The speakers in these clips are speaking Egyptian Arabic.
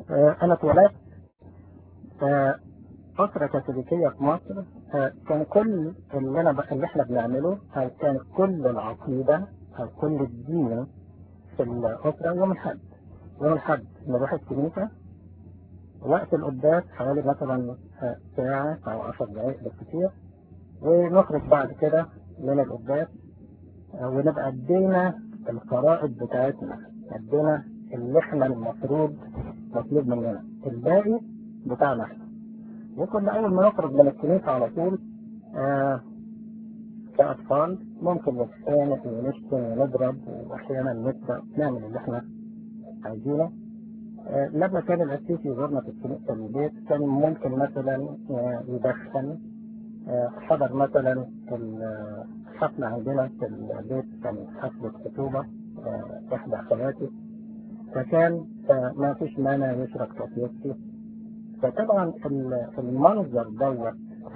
آه، أنا اتولدت في أسرة كاثوليكية في مصر آه، كان كل اللي أنا ب... اللي إحنا بنعمله أو كان كل العقيدة أو كل الدين في الأسرة يوم الحد يوم الحد نروح الكنيسة وقت القداس حوالي مثلا آه، ساعة أو عشر دقايق بالكثير ونخرج بعد كده من القداس آه، ونبقى ادينا الفرائض بتاعتنا ادينا اللي احنا المفروض مطلوب مننا الباقي بتاعنا احنا وكنا اول ما نخرج من الكنيسة على طول آه كأطفال ممكن نتخانق ونشتم ونضرب واحيانا نسرق نعمل اللي احنا عايزينه آه لما كان الأسيس يزورنا في الكنيسة في البيت كان ممكن مثلا آه يدخن آه حضر مثلا الحفلة عندنا في البيت كان حفلة خطوبة آه إحدى أخواتي فكان آه ما فيش مانع يشرب كاسيوسكي فطبعا المنظر دوت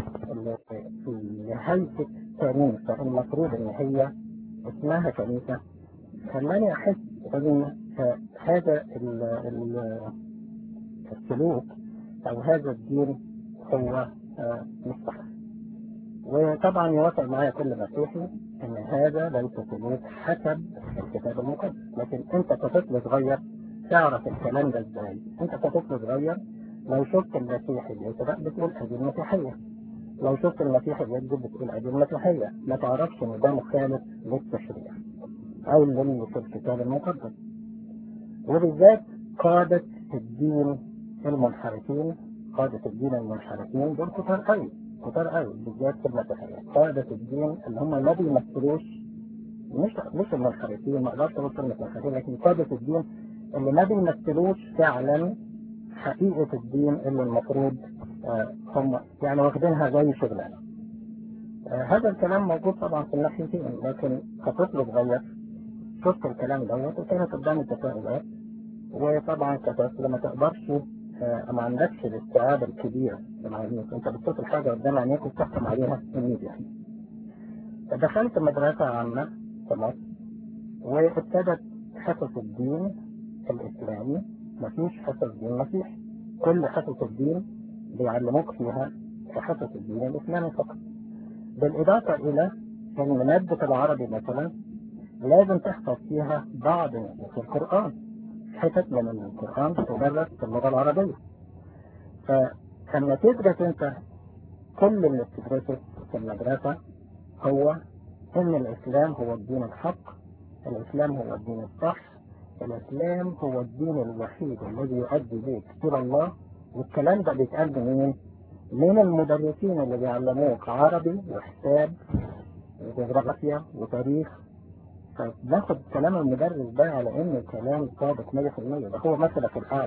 اللي هيئة كنيسة المفروض إن هي اسمها كنيسة خلاني أحس إن هذا ال ال السلوك أو هذا الدين هو مش صح وطبعا يوافق معايا كل مسيحي ان هذا ليس سلوك حسب الكتاب المقدس لكن انت كطفل صغير تعرف الكلام ده ازاي انت كطفل صغير لو شفت المسيحي بيسرق بتقول ادي المسيحيه لو شفت المسيحي بيكذب بتقول ادي المسيحيه ما تعرفش ان ده مخالف للتشريع او اللي في الكتاب المقدس وبالذات قادة الدين المنحرفين قادة الدين المنحرفين دول كتار قوي كتار قوي بالذات في المسيحية قادة الدين اللي هم ما بيمثلوش مش مش المنحرفين ما اقدرش اقول كلمة منحرفين لكن قادة الدين اللي ما بيمثلوش فعلا حقيقة الدين اللي المفروض آه هم يعني واخدينها زي شغلانة آه هذا الكلام موجود طبعا في الناحيتين لكن كطفل صغير شفت الكلام دوت وكانت قدامي تساؤلات وطبعا كطفل ما تقدرش آه ما عندكش الاستيعاب الكبير للعلميك انت بتشوف الحاجة قدام عينيك وتحكم عليها immediately دخلت مدرسة عامة في مصر وابتدت حصص الدين الإسلامي مفيش حصص دين مسيحي كل حصص الدين بيعلموك فيها في حصص الدين الإسلامي فقط بالإضافة إلى أن مادة العربي مثلا لازم تحفظ فيها بعض نصوص القرآن حتت من القرآن تدرس في اللغة العربية فلما تدرس انت كل اللي بتدرسه في المدرسة هو ان الاسلام هو الدين الحق الاسلام هو الدين الصح الاسلام هو الدين الوحيد الذي يؤدي بيك الى الله والكلام ده بيتقال منين؟ من المدرسين اللي بيعلموك عربي وحساب وجغرافيا وتاريخ فناخد كلام المدرس ده على انه كلام صادق 100% ده هو مثلك الاعلى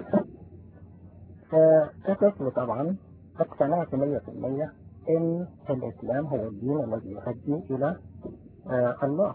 فكطفل طبعا اقتنعت 100% ان الاسلام هو الدين الذي يؤدي الى آه الله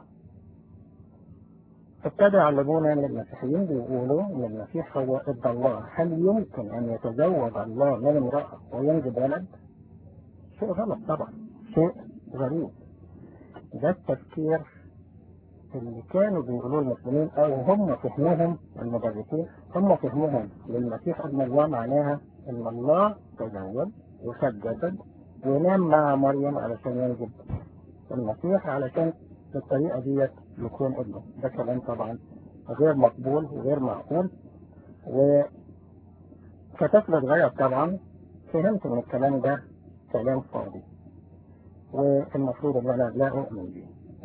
ابتدى يعلمونا ان المسيحيين بيقولوا ان المسيح هو ابن الله هل يمكن ان يتزوج الله من امرأة وينجب ولد؟ شيء غلط طبعا شيء غريب ده التفكير اللي كانوا بيقولوه المسلمين او هم فهمهم المدرسين هم فهمهم للمسيح ابن الله معناها ان الله تزوج وخد جسد ونام مع مريم علشان ينجب المسيح علشان بالطريقة ديت يكون ابنه ده كلام طبعا غير مقبول وغير معقول وكطفل صغير طبعا فهمت ان الكلام ده كلام فاضي والمفروض ان انا لا اؤمن به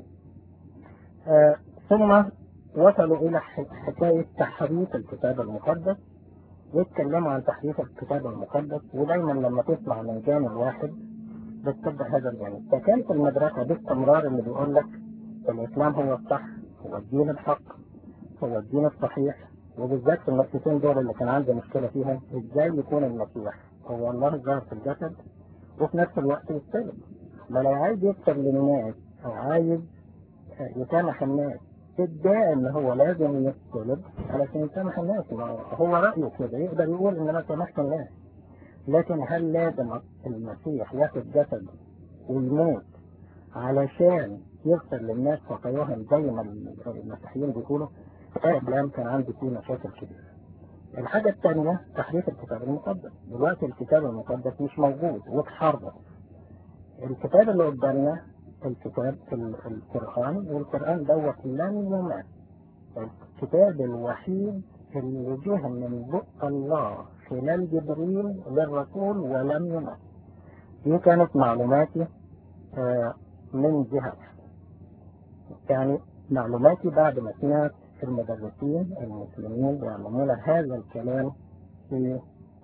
آه ثم وصلوا الى حكاية تحريف الكتاب المقدس واتكلموا عن تحريف الكتاب المقدس ودايما لما تسمع من جانب واحد بتتبع هذا الجانب فكان في المدرسة باستمرار اللي بيقول لك الإسلام هو الصح هو الدين الحق هو الدين الصحيح وبالذات في النقطتين دول اللي كان عندي مشكلة فيهم ازاي يكون المسيح هو الله الظاهر في الجسد وفي نفس الوقت يستلم ما لو عايز يكتب للناس او عايز يسامح الناس ادعى ان هو لازم يستلم علشان يسامح الناس هو رأيه كده يقدر يقول ان انا سامحت الناس لكن هل لازم المسيح ياخد جسد ويموت علشان يغفر للناس خطاياهم زي ما المسيحيين بيقولوا الإسلام كان عندي فيه مشاكل كبيرة الحاجة الثانية تحريف الكتاب المقدس دلوقتي الكتاب المقدس مش موجود واتحرف الكتاب اللي قدامنا الكتاب القرآن والقرآن دوت لن يمات الكتاب الوحيد اللي جه من بق الله خلال جبريل للرسول ولم يمات دي كانت معلوماتي من جهة يعني معلوماتي بعد ما سمعت المدرسين المسلمين يعلمون هذا الكلام في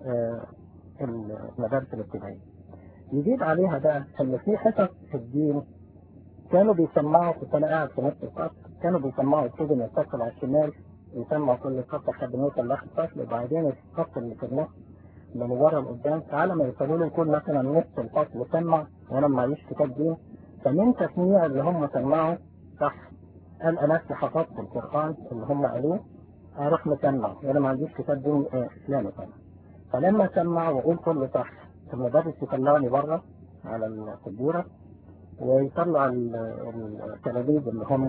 المدارس الابتدائية يزيد عليها بقى ان في حصص في الدين كانوا بيسمعوا كنت انا قاعد في نص الفصل كانوا بيسمعوا يبتدوا من الفصل على الشمال يسمعوا كل فصل لحد ما يوصل لاخر الفصل وبعدين الفصل اللي في النص من ورا لقدام تعالى ما يوصلوا له يكون مثلا نص الفصل سمع وانا معيش كتاب دين فمن تسميع اللي هم سمعوا صح قال انا حفظت القران اللي هم قالوه اروح مسمع وانا ما عنديش كتاب دين اسلامي طبعا فلما سمع واقول كله صح المدرس يطلعني بره على السبوره ويطلع التلاميذ اللي هم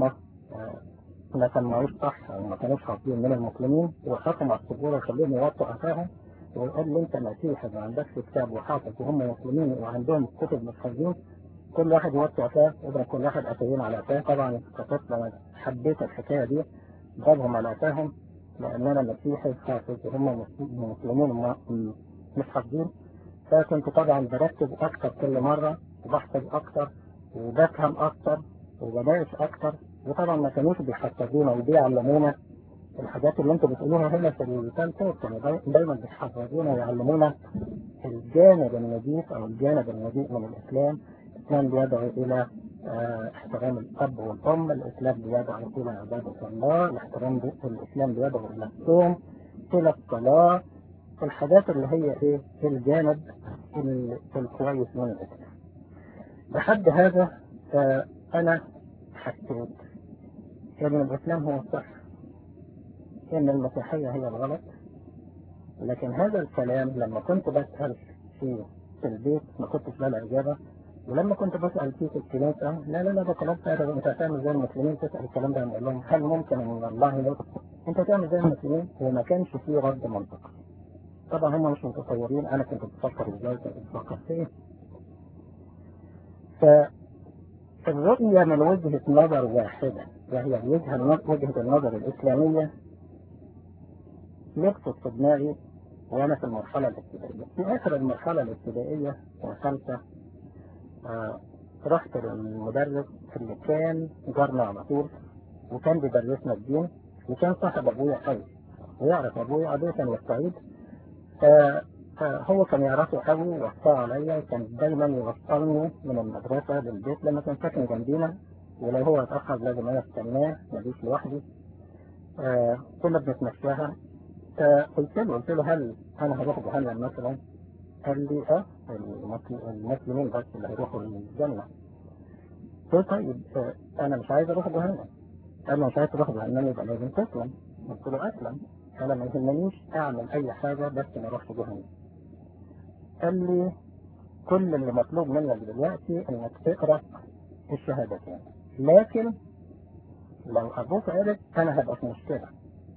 ما سمعوش صح او ما كانوش حافظين من المسلمين ويحطهم على السبوره ويخليهم يوطوا قفاهم ويقول لي انت مسيحي ما عندكش كتاب وحافظ وهم مسلمين وعندهم كتب مش حافظين كل واحد يوطي قفاه يضرب كل واحد قفاين على قفاه طبعا كطفل انا حبيت الحكايه دي ضربهم على قفاهم لان انا مسيحي حافظ وهم مسلمين مش حافظين فكنت طبعا بركز اكتر كل مره وبحفظ اكتر وبفهم اكتر وبناقش اكتر وطبعا ما كانوش بيحفظونا وبيعلمونا الحاجات اللي انتوا بتقولوها هنا في الثالثة كانوا دايما بيحفظونا ويعلمونا الجانب النظيف او الجانب النظيف من الاسلام الاسلام بيدعو الى اه احترام الاب والام الاسلام بيدعو الى عبادة الله الاحترام بي... الاسلام بيدعو الى الصوم الى الصلاة الحاجات اللي هي ايه الجانب الكويس من الاسلام لحد هذا اه انا حسيت ان الاسلام هو الصح ان المسيحية هي الغلط لكن هذا الكلام لما كنت بسأل في في البيت ما كنتش بلاقي إجابة ولما كنت بسأل فيه في الكنيسة لا لا لا ده كلام فارغ انت هتعمل زي المسلمين تسأل الكلام ده نقول لهم هل ممكن ان الله لو انت تعمل زي المسلمين وما كانش فيه رد منطقي طبعا هم مش متصورين انا كنت بفكر ازاي كنت بفكر فيه فالرؤية من وجهة نظر واحدة وهي وجهة وجهة النظر الإسلامية لبست في دماغي وانا في المرحلة الابتدائية في اخر المرحلة الابتدائية وخمسة آه رحت للمدرس اللي كان جارنا على طول وكان بيدرسنا الدين وكان صاحب ابويا قوي ويعرف ابويا ابويا كان الصعيد فهو كان يعرفه قوي ووصاه عليا وكان دايما يوصلني من المدرسة للبيت لما كان ساكن جنبينا ولو هو اتأخر لازم انا استناه ماليش لوحدي آه كنا بنتمشاها فقلت له قلت له هل انا هروح جهنم مثلا؟ قال لي اه المسلمين بس اللي هيروحوا الجنة. قلت طيب اه انا مش عايز اروح جهنم. قال لي مش عايز تروح جهنم يبقى لازم تسلم. قلت له اسلم. قال ما يهمنيش اعمل اي حاجة بس ما اروحش جهنم. قال لي كل اللي مطلوب منك دلوقتي انك تقرا الشهادتين. لكن لو ابوك عرف انا هبقى في مشكله.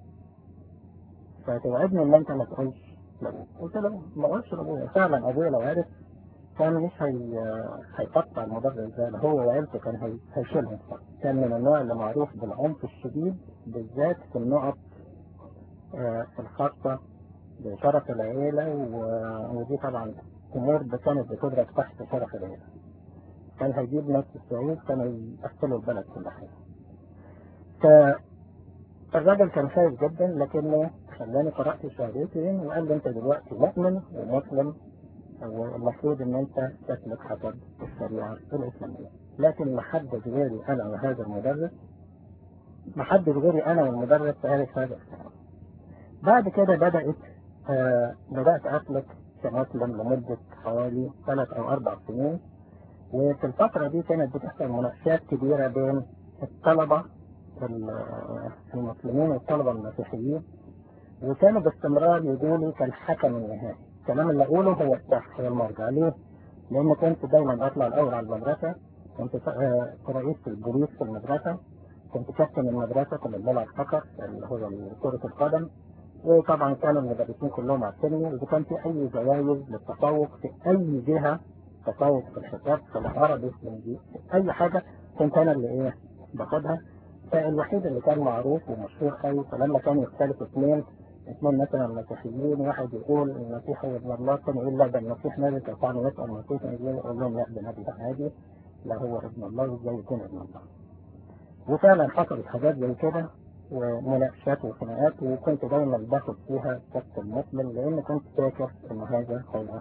فتوعدني ان انت ما تقولش لابوك قلت له ما اقولش لابويا فعلا ابويا لو عرف كان مش هي هيقطع المدرس ده ده هو وعيلته كان هي... هيشيلهم كان من النوع اللي معروف بالعنف الشديد بالذات في النقط آه الخاصة بشرف العيلة و... ودي طبعا امور كانت بتدرك تحت شرف العيلة كان هيجيب ناس الصعيد كانوا يقفلوا البلد كلها ف الراجل كان خايف جدا لكنه خلاني قرأت الشهادتين وقال لي انت دلوقتي مؤمن ومسلم والمفروض ان انت تسلك حسب الشريعة الإسلامية لكن محدد غيري انا وهذا المدرس محدد غيري انا والمدرس تعرف هذا الكلام بعد كده بدأت آه بدأت أسلك كمسلم لمدة حوالي ثلاث أو أربع سنين وفي الفترة دي كانت بتحصل مناقشات كبيرة بين الطلبة المسلمين والطلبة المسيحيين وكانوا باستمرار يقولوا كالحكم النهائي الكلام اللي أقوله هو الصح هو المرجع ليه؟ لأن كنت دايما أطلع الأول على المدرسة كنت رئيس البوليس في المدرسة كنت كابتن المدرسة كنا بنلعب فقط اللي هو كرة القدم وطبعا كانوا المدرسين كلهم عارفيني وإذا كان في أي جوائز للتفوق في أي جهة تفوق في الحساب في العربي في الإنجليزي في أي حاجة كنت أنا اللي إيه باخدها فالوحيد اللي كان معروف ومشهور قوي فلما كانوا يختلفوا اثنين اثنين مثلا مسيحيين واحد يقول المسيح هو ابن الله الثاني يقول لا ده المسيح نبي فطبعا يسأل المسيح يقول لهم لا ده نبي ده عادي لا هو ابن الله ازاي يكون ابن الله وفعلا حصلت حاجات زي كده ومناقشات وخناقات وكنت دايما باخد فيها شخص المسلم لان كنت فاكر ان هذا هو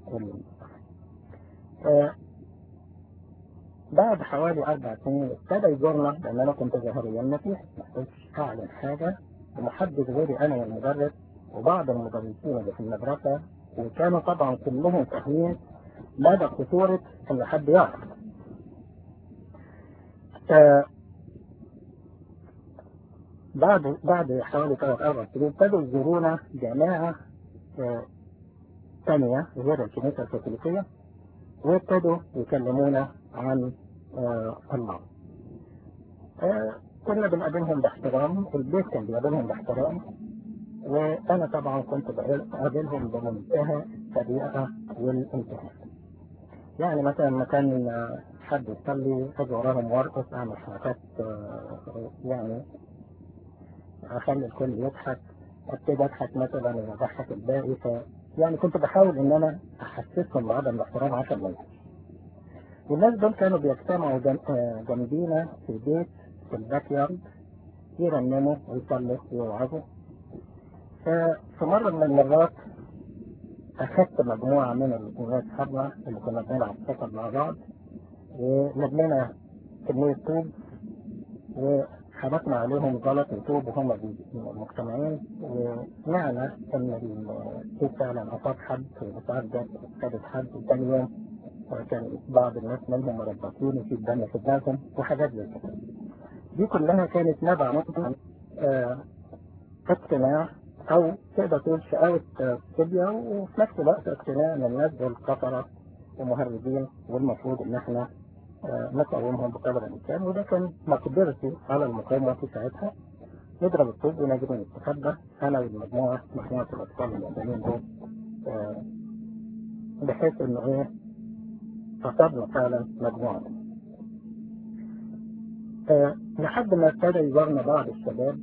آه بعد حوالي أربع سنين ابتدى يزورنا لأن أنا كنت ظاهريا مسيحي ما كنتش أعلن حاجة ومحدد غيري أنا والمدرس وبعض المدرسين اللي في المدرسة وكانوا طبعا كلهم فاهمين مدى خطورة إن حد يعرف. آه بعد بعد حوالي ثلاث أربع سنين ابتدوا يزورونا جماعة آه ثانية غير الكنيسة الكاثوليكية وابتدوا يكلمونا عن آه الله. آه كنا بنقابلهم باحترام البيت كان بيقابلهم باحترام وانا طبعا كنت بقابلهم بمنتهى الطبيعه والانتهاء يعني مثلا لما كان حد يصلي اجي وراهم وارقص اعمل حركات يعني اخلي الكل يضحك ابتدي اضحك مثلا واضحك الباقي ف يعني كنت بحاول ان انا احسسهم بعدم الاحترام عشان ما والناس دول كانوا بيجتمعوا جنبينا في بيت في الباك يارد يرنموا ويصلوا ويوعظوا ففي مرة من المرات أخذت مجموعة من الولاد أصحابنا اللي كنا بنلعب سكر مع بعض ولمينا كمية طوب وحركنا عليهم غلط وطوب وهم مجتمعين وسمعنا إن الطوب فعلا أصاب حد وساعات جت أصابت حد وتاني يوم كان بعض الناس منهم مربطين وفي دم في دماغهم وحاجات زي كده. دي كلها كانت نبع من اقتناع او تقدر تقول شقاوة فدية وفي نفس الوقت اقتناع من الناس دول كفرة ومهربين والمفروض ان احنا نقاومهم بقدر الامكان وده كان مقدرتي على المقاومة في ساعتها نضرب الطوب ونجري نستخبى انا والمجموعة مجموعة الاطفال المدنيين دول بحيث انه ايه فصلنا فعلا مجموعة أه لحد ما ابتدى يزورنا بعض الشباب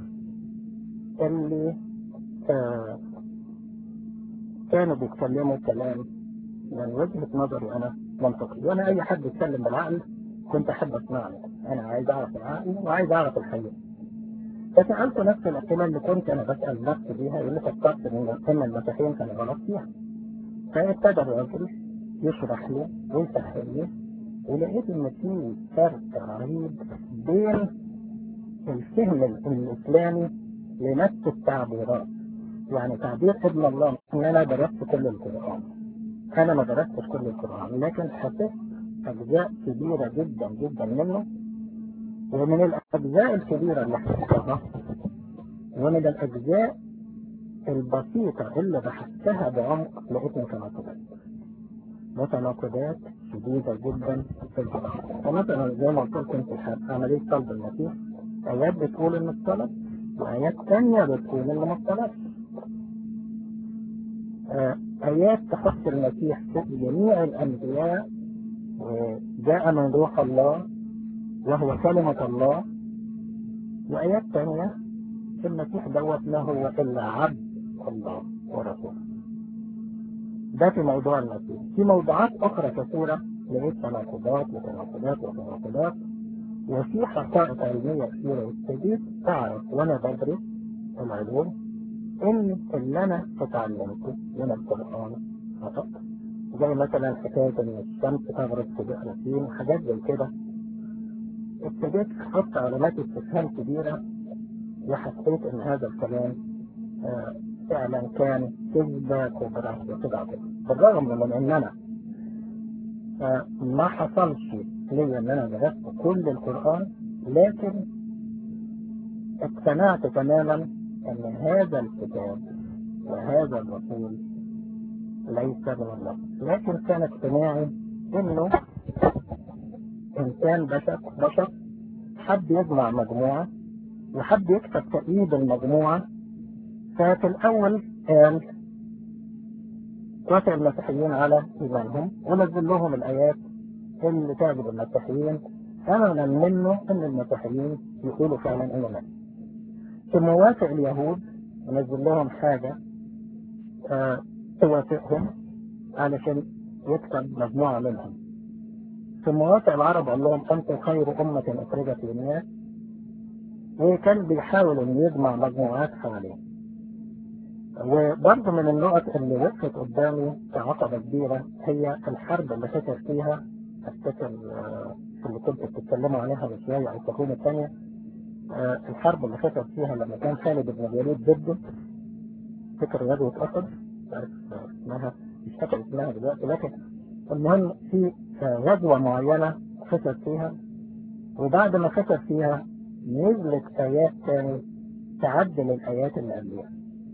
اللي أه كانوا بيتكلموا كلام من وجهة نظري أنا منطقي وأنا أي حد يتكلم بالعقل كنت أحب أسمع له أنا عايز أعرف العقل وعايز أعرف الحقيقة فسألت نفس الأسئلة اللي كنت أنا بسأل نفسي بيها اللي فكرت إن المسيحيين كانوا غلط فيها فابتدى الراجل يشرح لي ويسهل لي ولقيت ان في فرق رهيب بين الفهم الاسلامي لنفس التعبيرات يعني تعبير ابن الله ان انا درست كل القران انا ما درستش كل القران لكن حفظت اجزاء كبيره جدا جدا منه ومن الاجزاء الكبيره اللي حفظتها ومن الاجزاء البسيطه اللي بحثتها بعمق لقيت متناقضات متناقضات شديدة جدا في القرآن فمثلا زي ما قلت لكم في عملية طلب المسيح آيات بتقول إن الطلب وآيات تانية بتقول إن ما الطلبش آيات تحط المسيح فوق جميع الأنبياء وجاء من روح الله وهو كلمة الله وآيات تانية المسيح دوت ما هو إلا عبد الله ورسوله ده في موضوع المسيح في موضوعات أخرى كثيرة لقيت تناقضات وتناقضات وتناقضات وفي حقائق علمية كثيرة وابتديت أعرف وأنا بدرس العلوم إن اللي أنا اتعلمته من القرآن فقط زي مثلا حكاية إن الشمس تغرب في بئرتين وحاجات زي كده ابتديت أحط علامات استفهام كبيرة وحسيت إن هذا الكلام آه فعلا كان كذبة كبرى وكذا بالرغم من ان انا ما حصلش لي ان انا درست كل القرآن لكن اقتنعت تماما ان هذا الكتاب وهذا الرسول ليس من الله لكن كان اقتناعي انه انسان بشر بشر حب يجمع مجموعة وحب يكتب تأييد المجموعة ففي الأول قال وافق المسيحيين على إيمانهم ونزل لهم الآيات اللي تعجب المسيحيين أملا منه أن المسيحيين يقولوا فعلا إيمان ثم وافق اليهود ونزل لهم حاجة آه توافقهم علشان يكتب مجموعة منهم ثم وافق العرب قال لهم أنتم خير أمة أخرجت للناس وكان بيحاول إنه يجمع مجموعات حواليه وبرضه من النقط اللي وقفت قدامي كعقبة كبيرة هي الحرب اللي خسر فيها افتكر اللي كنت بتتكلموا عليها من شوية على التكوين الثانية الحرب اللي خسر فيها لما كان خالد بن الوليد ضده فكر غزوة أحد عارف اسمها مش فاكر اسمها دلوقتي لكن المهم في غزوة معينة خسر فيها وبعد ما خسر فيها نزلت آيات تاني تعدل الآيات اللي قبلها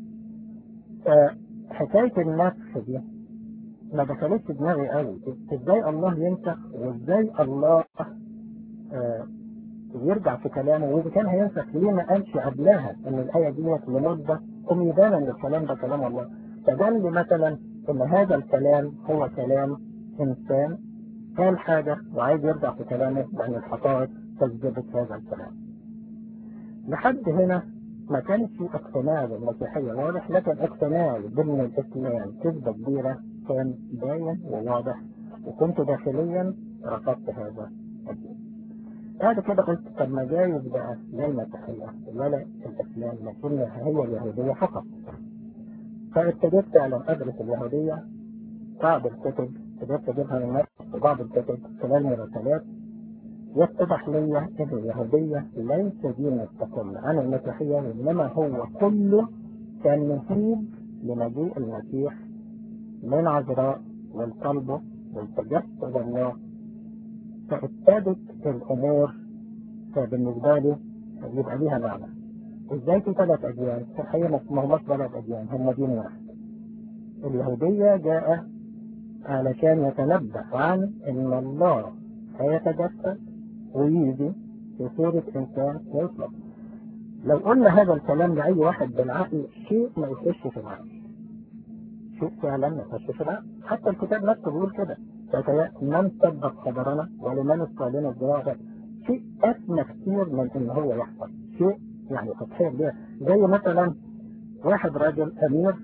حكاية النفس دي ما دخلتش دماغي قوي ازاي الله ينسخ وازاي الله آه يرجع في كلامه واذا كان هينسخ ليه ما قالش قبلها ان الايه ديت لمده قم ان الكلام ده كلام الله فدل مثلا ان هذا الكلام هو كلام انسان قال حاجه وعايز يرجع في كلامه لان الحقائق تثبت هذا الكلام لحد هنا ما كانش في اقتناع بالمسيحية واضح لكن اقتناع ضمن الاسلام كذبة كبيرة كان باين وواضح وكنت داخليا رفضت هذا الدين بعد كده قلت طب ما جايز بقى لا المسيحية ولا الاسلام لكنها هي اليهودية فقط فابتديت فعلا ادرس اليهودية بعض الكتب قدرت اجيبها من نفس بعض الكتب خلال مراسلات يتضح لي ان اليهودية ليس دين مستقل عن المسيحية انما هو كله تمهيد لمجيء المسيح من عذراء والقلب والتجسد الله فابتدت الامور فبالنسبة لي يبقى ليها معنى ازاي في ثلاث اديان في الحقيقة ما هماش ثلاث اديان هم دين واحد اليهودية جاء علشان يتنبأ عن ان الله هيتجسد ويجي في صورة إنسان يطلق لو قلنا هذا الكلام لأي واحد بالعقل شيء ما يخش في العقل شيء فعلا ما يخش في العقل حتى الكتاب نفسه بيقول كده من صدق خبرنا ولمن استعلن الزراعة شيء أسمى كتير من إن هو يحصل شيء يعني تضحية بيه زي مثلا واحد راجل أمير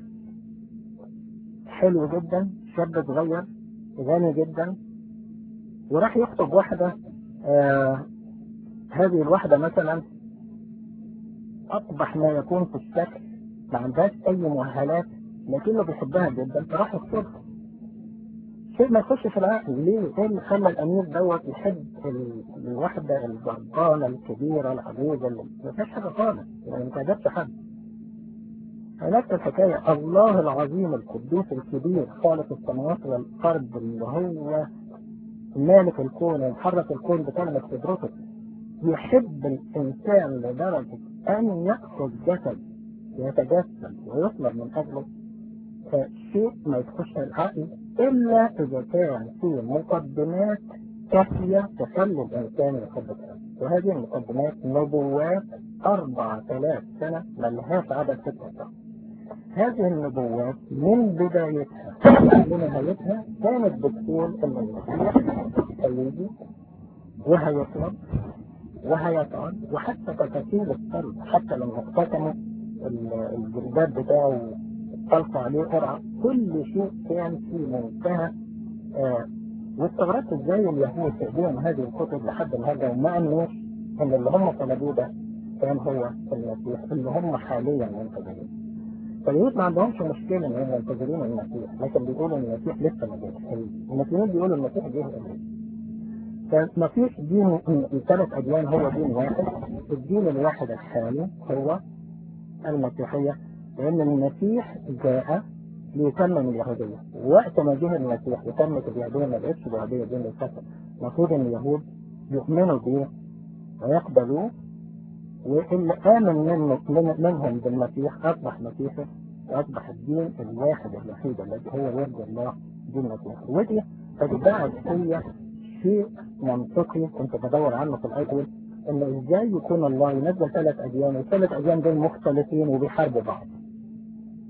حلو جدا شاب صغير غني جدا وراح يخطب واحدة آه هذه الواحدة مثلا أقبح ما يكون في الشكل ما عندهاش أي مؤهلات لكنه بيحبها جدا فراح يخطبها شيء ما يخش في العقل ليه؟ ايه اللي خلى الأمير دوت يحب الواحدة الجربانة الكبيرة العجوزة اللي ما فيهاش حاجة خالص يعني ما تعجبش حد نفس الحكاية الله العظيم القدوس الكبير خالق السماوات والأرض اللي هو مالك الكون ومحرك الكون بكلمة قدرته يحب الإنسان لدرجة أن يأخذ جسد يتجسد ويطلب من أجله شيء ما يدخلش العقل إلا إذا كان في مقدمات كافية تخلي الإنسان يحب الأرض وهذه المقدمات نبوات أربع ثلاث سنة ملهاش عدد ستة سنة هذه النبوات من بدايتها لنهايتها كانت بتقول ان المسيح هيجي وهيطلب وهيقعد وحتى تفاصيل القلب حتى لما اقتسموا الجلدات بتاعه طلقوا عليه قرعة كل شيء كان في منتهى آه واستغربت ازاي اليهود تقديم هذه الكتب لحد النهارده وما انوش ان اللي هم طلبوه ده كان هو المسيح اللي هم حاليا منتظرين فاليهود ما عندهمش مشكلة ان هم ينتظرون المسيح لكن بيقولوا ان المسيح لسه ما جاش المسلمين بيقولوا المسيح جه قبل فما فيش دين ثلاث اديان هو دين واحد الدين الواحد الحالي هو المسيحية لان المسيح جاء ليتمم اليهودية وقت ما جه المسيح وتمت اليهودية ما بقتش اليهودية دين للأسف المفروض ان اليهود يؤمنوا به ويقبلوه واللي آمن من من منهم بالمسيح أصبح مسيحي وأصبح الدين الواحد الوحيد الذي هو يرضي الله دين المسيح ودي تتباعد هي شيء منطقي كنت بدور عنه في الأول إنه إزاي يكون الله ينزل ثلاث أديان والثلاث أديان دول مختلفين وبيحاربوا بعض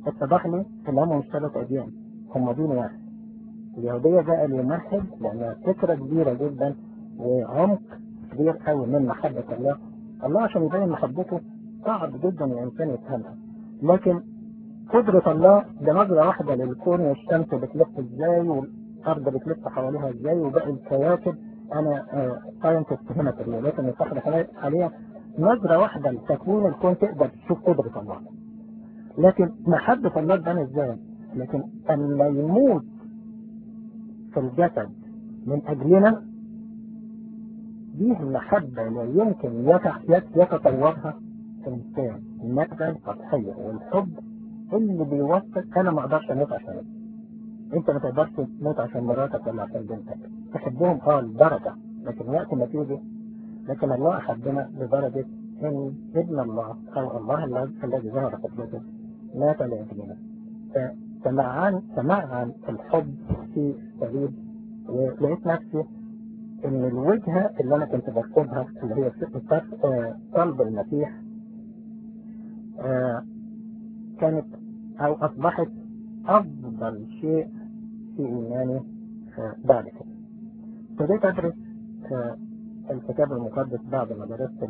اتضح لي ان هم مش ثلاث اديان هم دين واحد اليهودية جاء ليمهد لانها فكرة كبيرة جدا وعمق كبير قوي من محبة الله الله عشان يبين محبته صعب جدا الانسان يفهمها لكن قدرة الله ده نظرة واحدة للكون والشمس بتلف ازاي والارض بتلف حواليها ازاي وباقي الكواكب انا ساينتست هنا في الولايات المتحدة حاليا نظرة واحدة لتكوين الكون تقدر تشوف قدرة الله لكن محبة الله تبان ازاي لكن اما يموت في الجسد من اجلنا دي المحبة لا يمكن يتطورها انسان نبذة سطحية والحب اللي بيوصل انا ما اقدرش اموت عشانك انت ما تقدرش تموت عشان مراتك ولا عشان بنتك تحبهم اه لدرجة لكن وقت ما تيجي لكن الله احبنا لدرجة ان ابن الله او الله الذي ظهر قدرته مات لاجلنا فسمعان سمعان الحب في الصليب ولقيت نفسي ان الوجهة اللي انا كنت بكتبها اللي هي طلب المسيح كانت او اصبحت افضل شيء في ايماني بعد كده ابتديت ادرس الكتاب المقدس بعد ما درست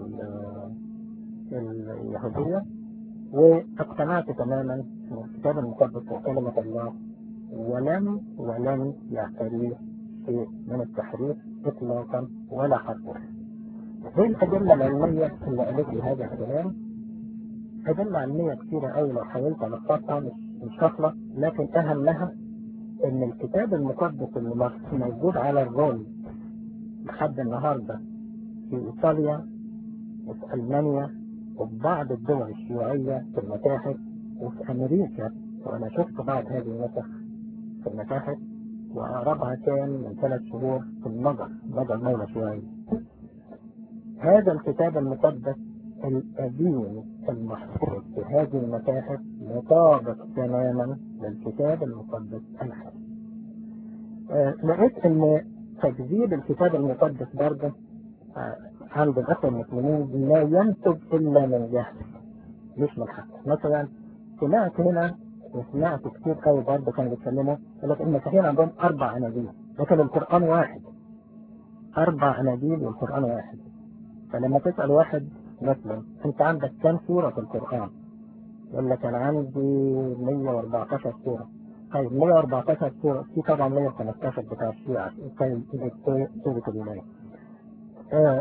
اليهودية واقتنعت تماما ان الكتاب المقدس هو كلمة الله ولم ولم يعتريه شيء من التحريف اطلاقا ولا حرف ايه الادلة العلمية اللي قالت لي هذا الكلام أدلة علمية كثيرة أوي لو حاولت ألخصها مش مش هخلص لكن أهمها إن الكتاب المقدس اللي موجود على الرول لحد النهاردة في إيطاليا وفي ألمانيا وفي بعض الدول الشيوعية في المتاحف وفي أمريكا وأنا شفت بعض هذه النسخ في المتاحف وأقربها كان من ثلاث شهور في النظر بدل مولى شوية هذا الكتاب المقدس القديم المحفوظ في هذه المتاحف مطابق تماما للكتاب المقدس الحديث. آه لقيت ان تكذيب الكتاب المقدس برضه آه عند الاخوه المسلمين لا ينتج الا من جهل مش من حق مثلا سمعت هنا وسمعت كتير قوي برضه كانوا بيتكلموا يقول لك المسيحيين عندهم اربع اناجيل لكن القران واحد اربع اناجيل والقران واحد فلما تسال واحد مثلا انت عندك كم سورة في القرآن يقول لك انا عندي 114 سورة طيب 114 سورة في طبعا 115 بتاع الشيعة كان سورة الولاية آه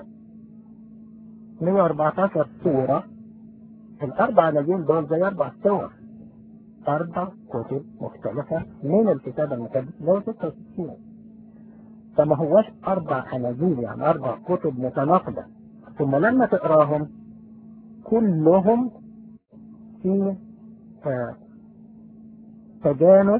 114 سورة الأربع نجيل دول زي أربع سور أربع كتب مختلفة من الكتاب المقدس اللي هو 66 فما هوش أربع أناجيل يعني أربع كتب متناقضة ثم لما تقراهم كلهم في تجانس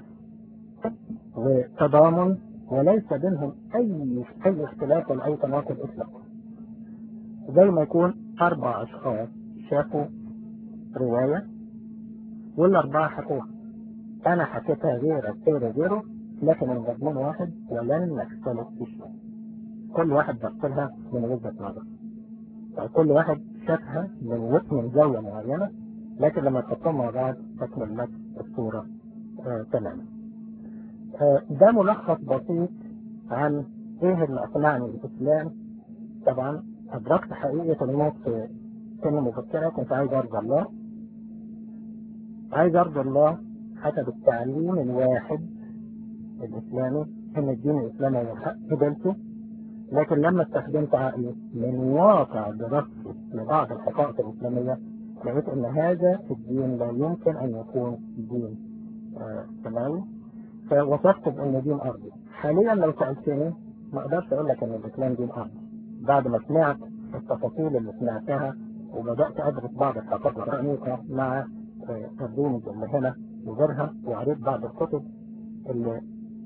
وتضامن وليس بينهم اي اي اختلاف ولا اي تناقض اطلاقا زي ما يكون اربع اشخاص شافوا رواية والاربعة حكوها انا حكيتها غيرك غير غيره لكن المضمون واحد ولن نختلف في شيء كل واحد بص لها من وجهة نظر كل واحد شافها من من زاوية معينة لكن لما تحطهم مع بعض تكمل لك الصورة آه تماما آه ده ملخص بسيط عن ايه اللي اقنعني بالاسلام طبعا ادركت حقيقة الموت في سن مبكرة كنت عايز ارضى الله عايز ارضى الله حسب التعليم الواحد الاسلامي ان الدين الاسلامي هو حق قبلته لكن لما استخدمت عقلي من واقع دراستي لبعض الحقائق الإسلامية لقيت أن هذا الدين لا يمكن أن يكون دين سماوي فوصفت بأن دين أرضي حاليا لو سألتني ما أقدرش أقول لك أن الإسلام دين أرضي بعد ما سمعت التفاصيل اللي سمعتها وبدأت أدرس بعض الحقائق العميقة مع الدين اللي هنا وغيرها وقريت بعض الكتب اللي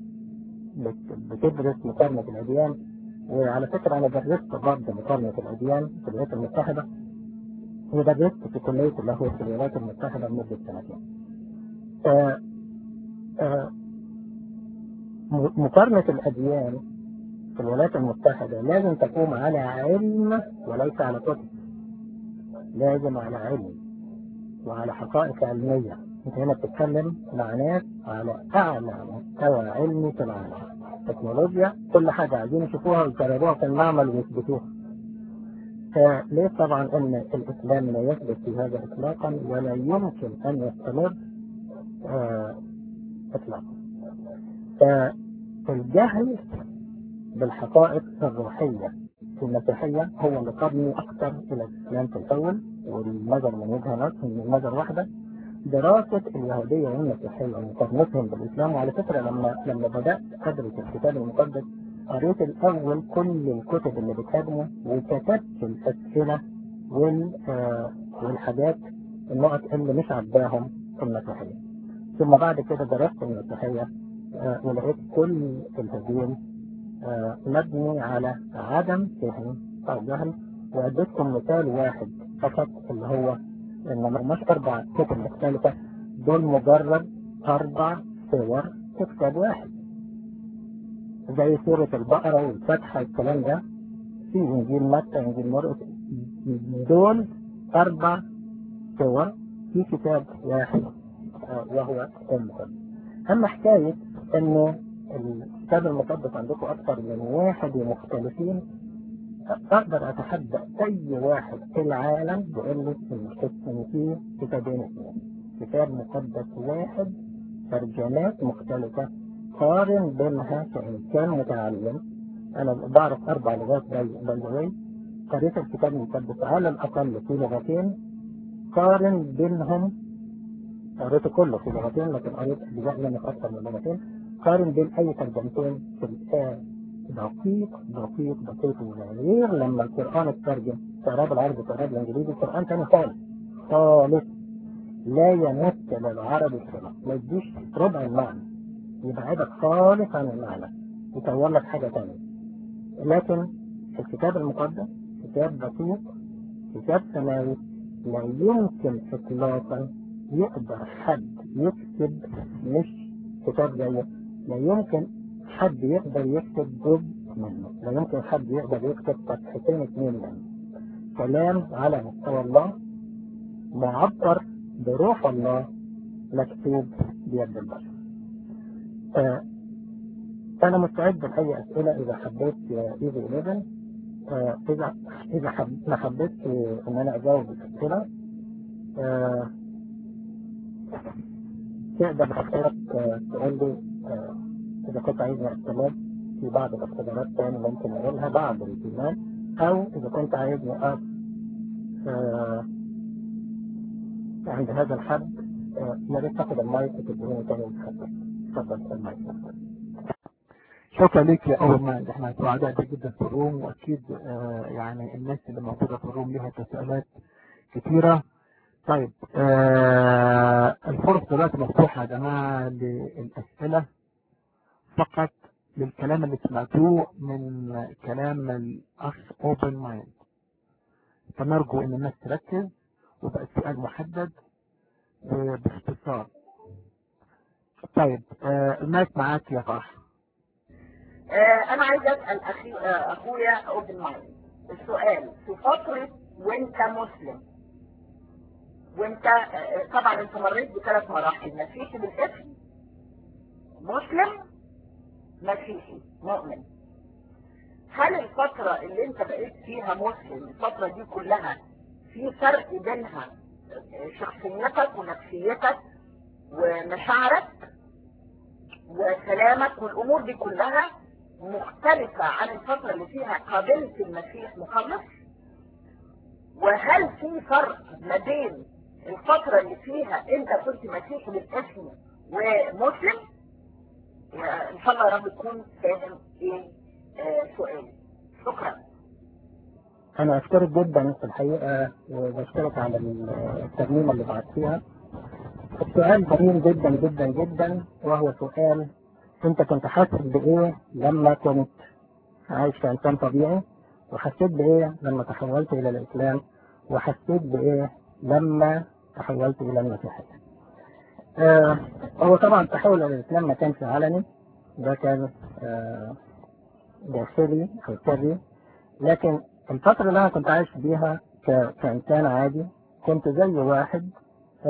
بتدرس مقارنة الأديان وعلى فكرة أنا درست برضه مقارنة الأديان في الولايات المتحدة ودرست في كلية اللاهوت في الولايات المتحدة لمدة سنتين. آآ آآ مقارنة الأديان في الولايات المتحدة لازم تقوم على علم وليس على كتب. لازم على علم وعلى حقائق علمية انت هنا بتتكلم مع ناس على اعلى مستوى علمي في العالم تكنولوجيا كل حاجة عايزين يشوفوها ويجربوها في المعمل ويثبتوها فليه طبعا ان الاسلام لا يثبت في هذا اطلاقا ولا يمكن ان يستمر آه اطلاقا فالجهل بالحقائق الروحية في المسيحية هو اللي قادني أكثر إلى الإسلام في الأول والنظر من وجهة نظر من نظر واحدة دراسة اليهودية والمسيحية ومقارنتهم بالإسلام وعلى فكرة لما لما بدأت أدرس الكتاب المقدس قريت الأول كل الكتب اللي بتهاجمه وكتبت الأسئلة وال آه والحاجات النقط اللي مش عجباهم في المسيحية ثم بعد كده درست المسيحية آه ولقيت كل الهجوم آه مبني على عدم فهم أو جهل وأديتكم مثال واحد فقط اللي هو إن مش أربع كتب مختلفة دول مجرد أربع صور في كتاب واحد زي سورة البقرة والفتحة والكلام ده في إنجيل متى إنجيل مرقس دول أربع صور في كتاب واحد وهو المقدس أما حكاية إنه الكتاب المقدس عندكم أكثر من واحد ومختلفين أقدر أتحدى أي واحد في العالم بيقول لك إن في كتابين اثنين كتاب مقدس واحد ترجمات مختلفة قارن بينها كإنسان متعلم أنا بعرف أربع لغات باي ذا قريت الكتاب المقدس على الأقل في لغتين قارن بينهم قريته كله في لغتين لكن قريت أجزاء منه في أكثر من لغتين قارن بين أي ترجمتين في الآن دقيق دقيق دقيق غير لما القرآن اترجم تقراه بالعربي وتقراه بالإنجليزي القرآن تاني خالص خالص لا يمت للعربي الصلاة ما يديش ربع المعنى يبعدك خالص عن المعنى يطور لك حاجة تانية لكن الكتاب المقدس كتاب دقيق كتاب سماوي لا يمكن إطلاقا يقدر حد يكتب مش كتاب زيه لا يمكن حد يقدر يكتب جزء منه لا يمكن حد يقدر يكتب صفحتين اثنين منه كلام على مستوى الله معبر بروح الله مكتوب بيد البشر آه أنا مستعد لأي أسئلة إذا حبيت يا إيزي إليفن آه إذا إذا حب ما حبيت إن أنا أجاوب الأسئلة آه تقدر حضرتك تقول لي إذا كنت عايزني أستمر في بعض الاختبارات تاني ممكن أقولها بعد الإيمان أو إذا كنت عايزني أقف عند هذا الحد يا ريت تاخد المايك وتديني تاني وتخطط اتفضل المايك شكرا لك يا أول ما احنا سعداء جدا في الروم وأكيد آه يعني الناس اللي موجودة في الروم لها تساؤلات كثيرة طيب آه الفرصة دلوقتي مفتوحة يا جماعة للأسئلة فقط للكلام اللي سمعتوه من كلام الأخ أوبن مايند فنرجو إن الناس تركز ويبقى السؤال محدد باختصار طيب آه المايك معاك يا فرح آه انا عايز اسال اخي آه اخويا اوبن مايند السؤال في فتره وانت مسلم وانت طبعا انت مريت بثلاث مراحل مسيحي بالاسم مسلم مسيحي مؤمن هل الفترة اللي انت بقيت فيها مسلم الفترة دي كلها في فرق بينها شخصيتك ونفسيتك ومشاعرك وسلامك والامور دي كلها مختلفة عن الفترة اللي فيها قابلت المسيح مخلص وهل في فرق ما بين الفترة اللي فيها انت كنت مسيحي بالاسم ومسلم ان شاء الله يا رب تكون فاهم ايه آه سؤالي شكرا انا اشكرك جدا في الحقيقة وبشكرك على الترميمة اللي بعتيها السؤال جميل جدا جدا جدا وهو سؤال انت كنت حاسس بايه لما كنت عايش كإنسان طبيعي وحسيت بايه لما تحولت الى الاسلام وحسيت بايه لما تحولت الى المسيحية آه هو طبعا تحول الى الاسلام ما كانش علني ده كان آه داخلي او سري لكن الفترة اللي انا كنت عايش بيها كإنسان عادي كنت زي واحد آه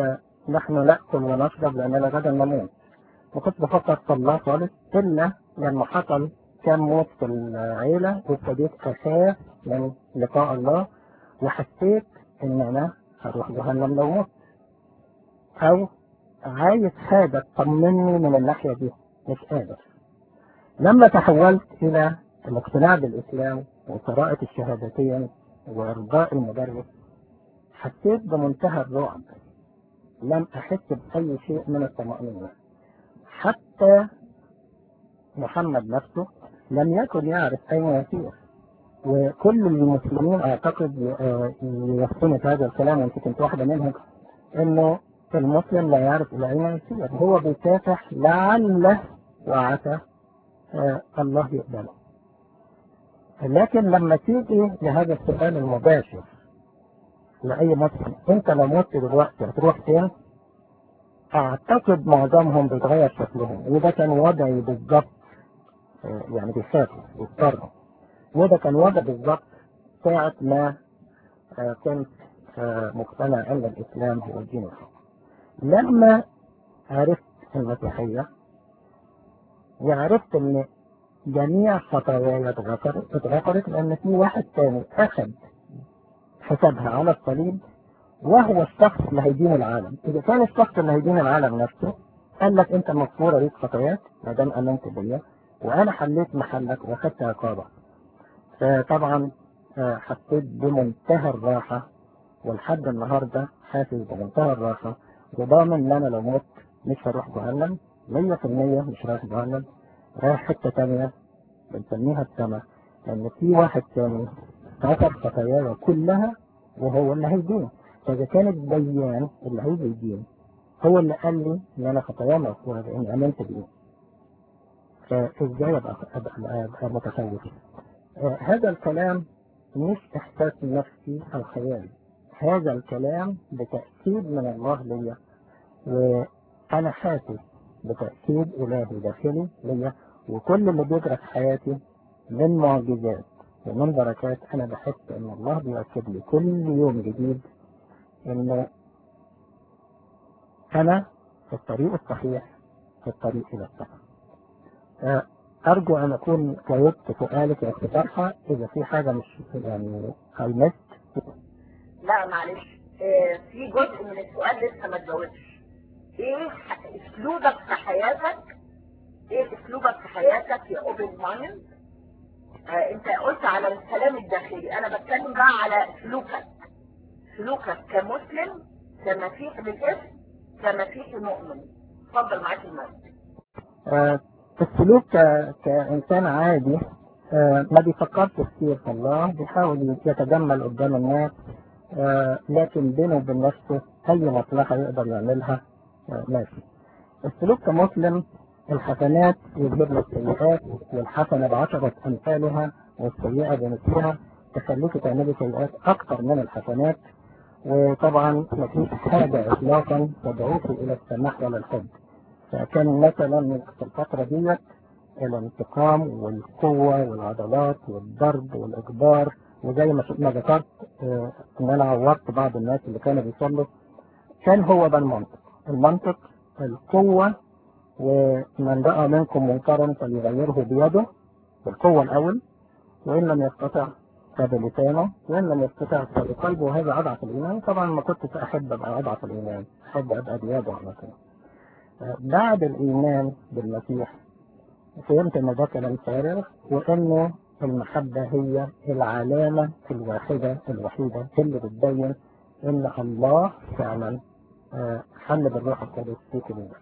نحن نأكل ونشرب لأننا غدا نموت وكنت بفكر في الله خالص إلا لما حصل كان موت في العيلة وابتديت أخاف من لقاء الله وحسيت إن أنا هروح جهنم لو مت أو عايز حاجة تطمني من الناحية دي مش قادر لما تحولت إلى الاقتناع بالإسلام وقراءة الشهادتين وإرضاء المدرس حسيت بمنتهى الرعب لم أحس بأي شيء من الطمأنينة حتى محمد نفسه لم يكن يعرف أين يسير وكل المسلمين أعتقد يفتنوا في هذا الكلام وأنت كنت واحدة منهم إنه المسلم لا يعرف إلى أين يسير هو بيكافح لعله وعسى آه الله يقبله لكن لما تيجي لهذا السؤال المباشر لأي مسلم أنت لو مت دلوقتي هتروح فين؟ أعتقد معظمهم بيتغير شكلهم وده كان وضعي بالظبط آه يعني بيخافوا بيضطروا وده كان وضع بالظبط ساعة ما آه كنت مقتنع أن الإسلام هو الدين الحق لما عرفت المسيحية وعرفت ان جميع خطاياي اتغفرت اتغفرت لان في واحد تاني اخذ حسابها على الصليب وهو الشخص اللي هيدين العالم اذا كان الشخص اللي هيدين العالم نفسه قال لك انت مغفوره ليك خطاياك ما دام امنت بيا وانا حليت محلك واخدت عقابك فطبعا حسيت بمنتهى الراحه ولحد النهارده حاسس بمنتهى الراحه وضامن ان انا لو مت مش هروح جهنم 100% مش رايح جهنم رايح حته تانية بنسميها السما لان في واحد تاني غفر خطاياي كلها وهو اللي هيدين فاذا كان الديان اللي هيجي يدين هو اللي قال لي ان انا خطاياي مغفوره لاني امنت بيه فازاي ابقى ابقى, أبقى متخوف آه هذا الكلام مش احساس نفسي او خيالي هذا الكلام بتأكيد من الله ليا وأنا حاسس بتأكيد إلهي داخلي ليا وكل اللي بيجرى في حياتي من معجزات ومن بركات أنا بحس إن الله بيأكد لي كل يوم جديد إن أنا في الطريق الصحيح في الطريق إلى السماء أرجو أن أكون جاوبت سؤالك يا أختي فرحة إذا في حاجة مش يعني هيمس لا معلش آه في جزء من السؤال لسه ما اتجاوبش ايه اسلوبك في حياتك ايه اسلوبك في حياتك يا اوبن مايند آه انت قلت على الكلام الداخلي انا بتكلم بقى على سلوكك سلوكك كمسلم كمسيح بالاسم كمسيحي مؤمن اتفضل معاك المايك آه السلوك كإنسان عادي آه ما بيفكرش كتير في الله بيحاول يتجمل قدام الناس آه لكن بينه وبين نفسه أي مصلحة يقدر يعملها آه ماشي السلوك كمسلم الحسنات يجلب له السيئات والحسنة بعشرة أمثالها والسيئة بمثلها تخليك تعملي سيئات أكثر من الحسنات وطبعا مفيش حاجة إطلاقا تدعوك إلى السماح ولا الحب فكان مثلا في الفترة ديت الانتقام والقوة والعضلات والضرب والإجبار وزي ما ما ذكرت آه ان انا عورت بعض الناس اللي كانوا بيصلوا كان هو ده المنطق المنطق القوة ومن رأى منكم منكرا فليغيره بيده بالقوة الأول وإن لم يستطع فبلسانه وإن لم يستطع فبقلبه وهذا أضعف الإيمان طبعا ما كنتش أحب أبقى أضعف الإيمان أحب أبقى بيده على طول آه بعد الإيمان بالمسيح فهمت إن ده كلام فارغ وإنه المحبة هي العلامة الواحدة الوحيدة اللي بتبين إن الله فعلا حل بالروح القدس في قلوبك.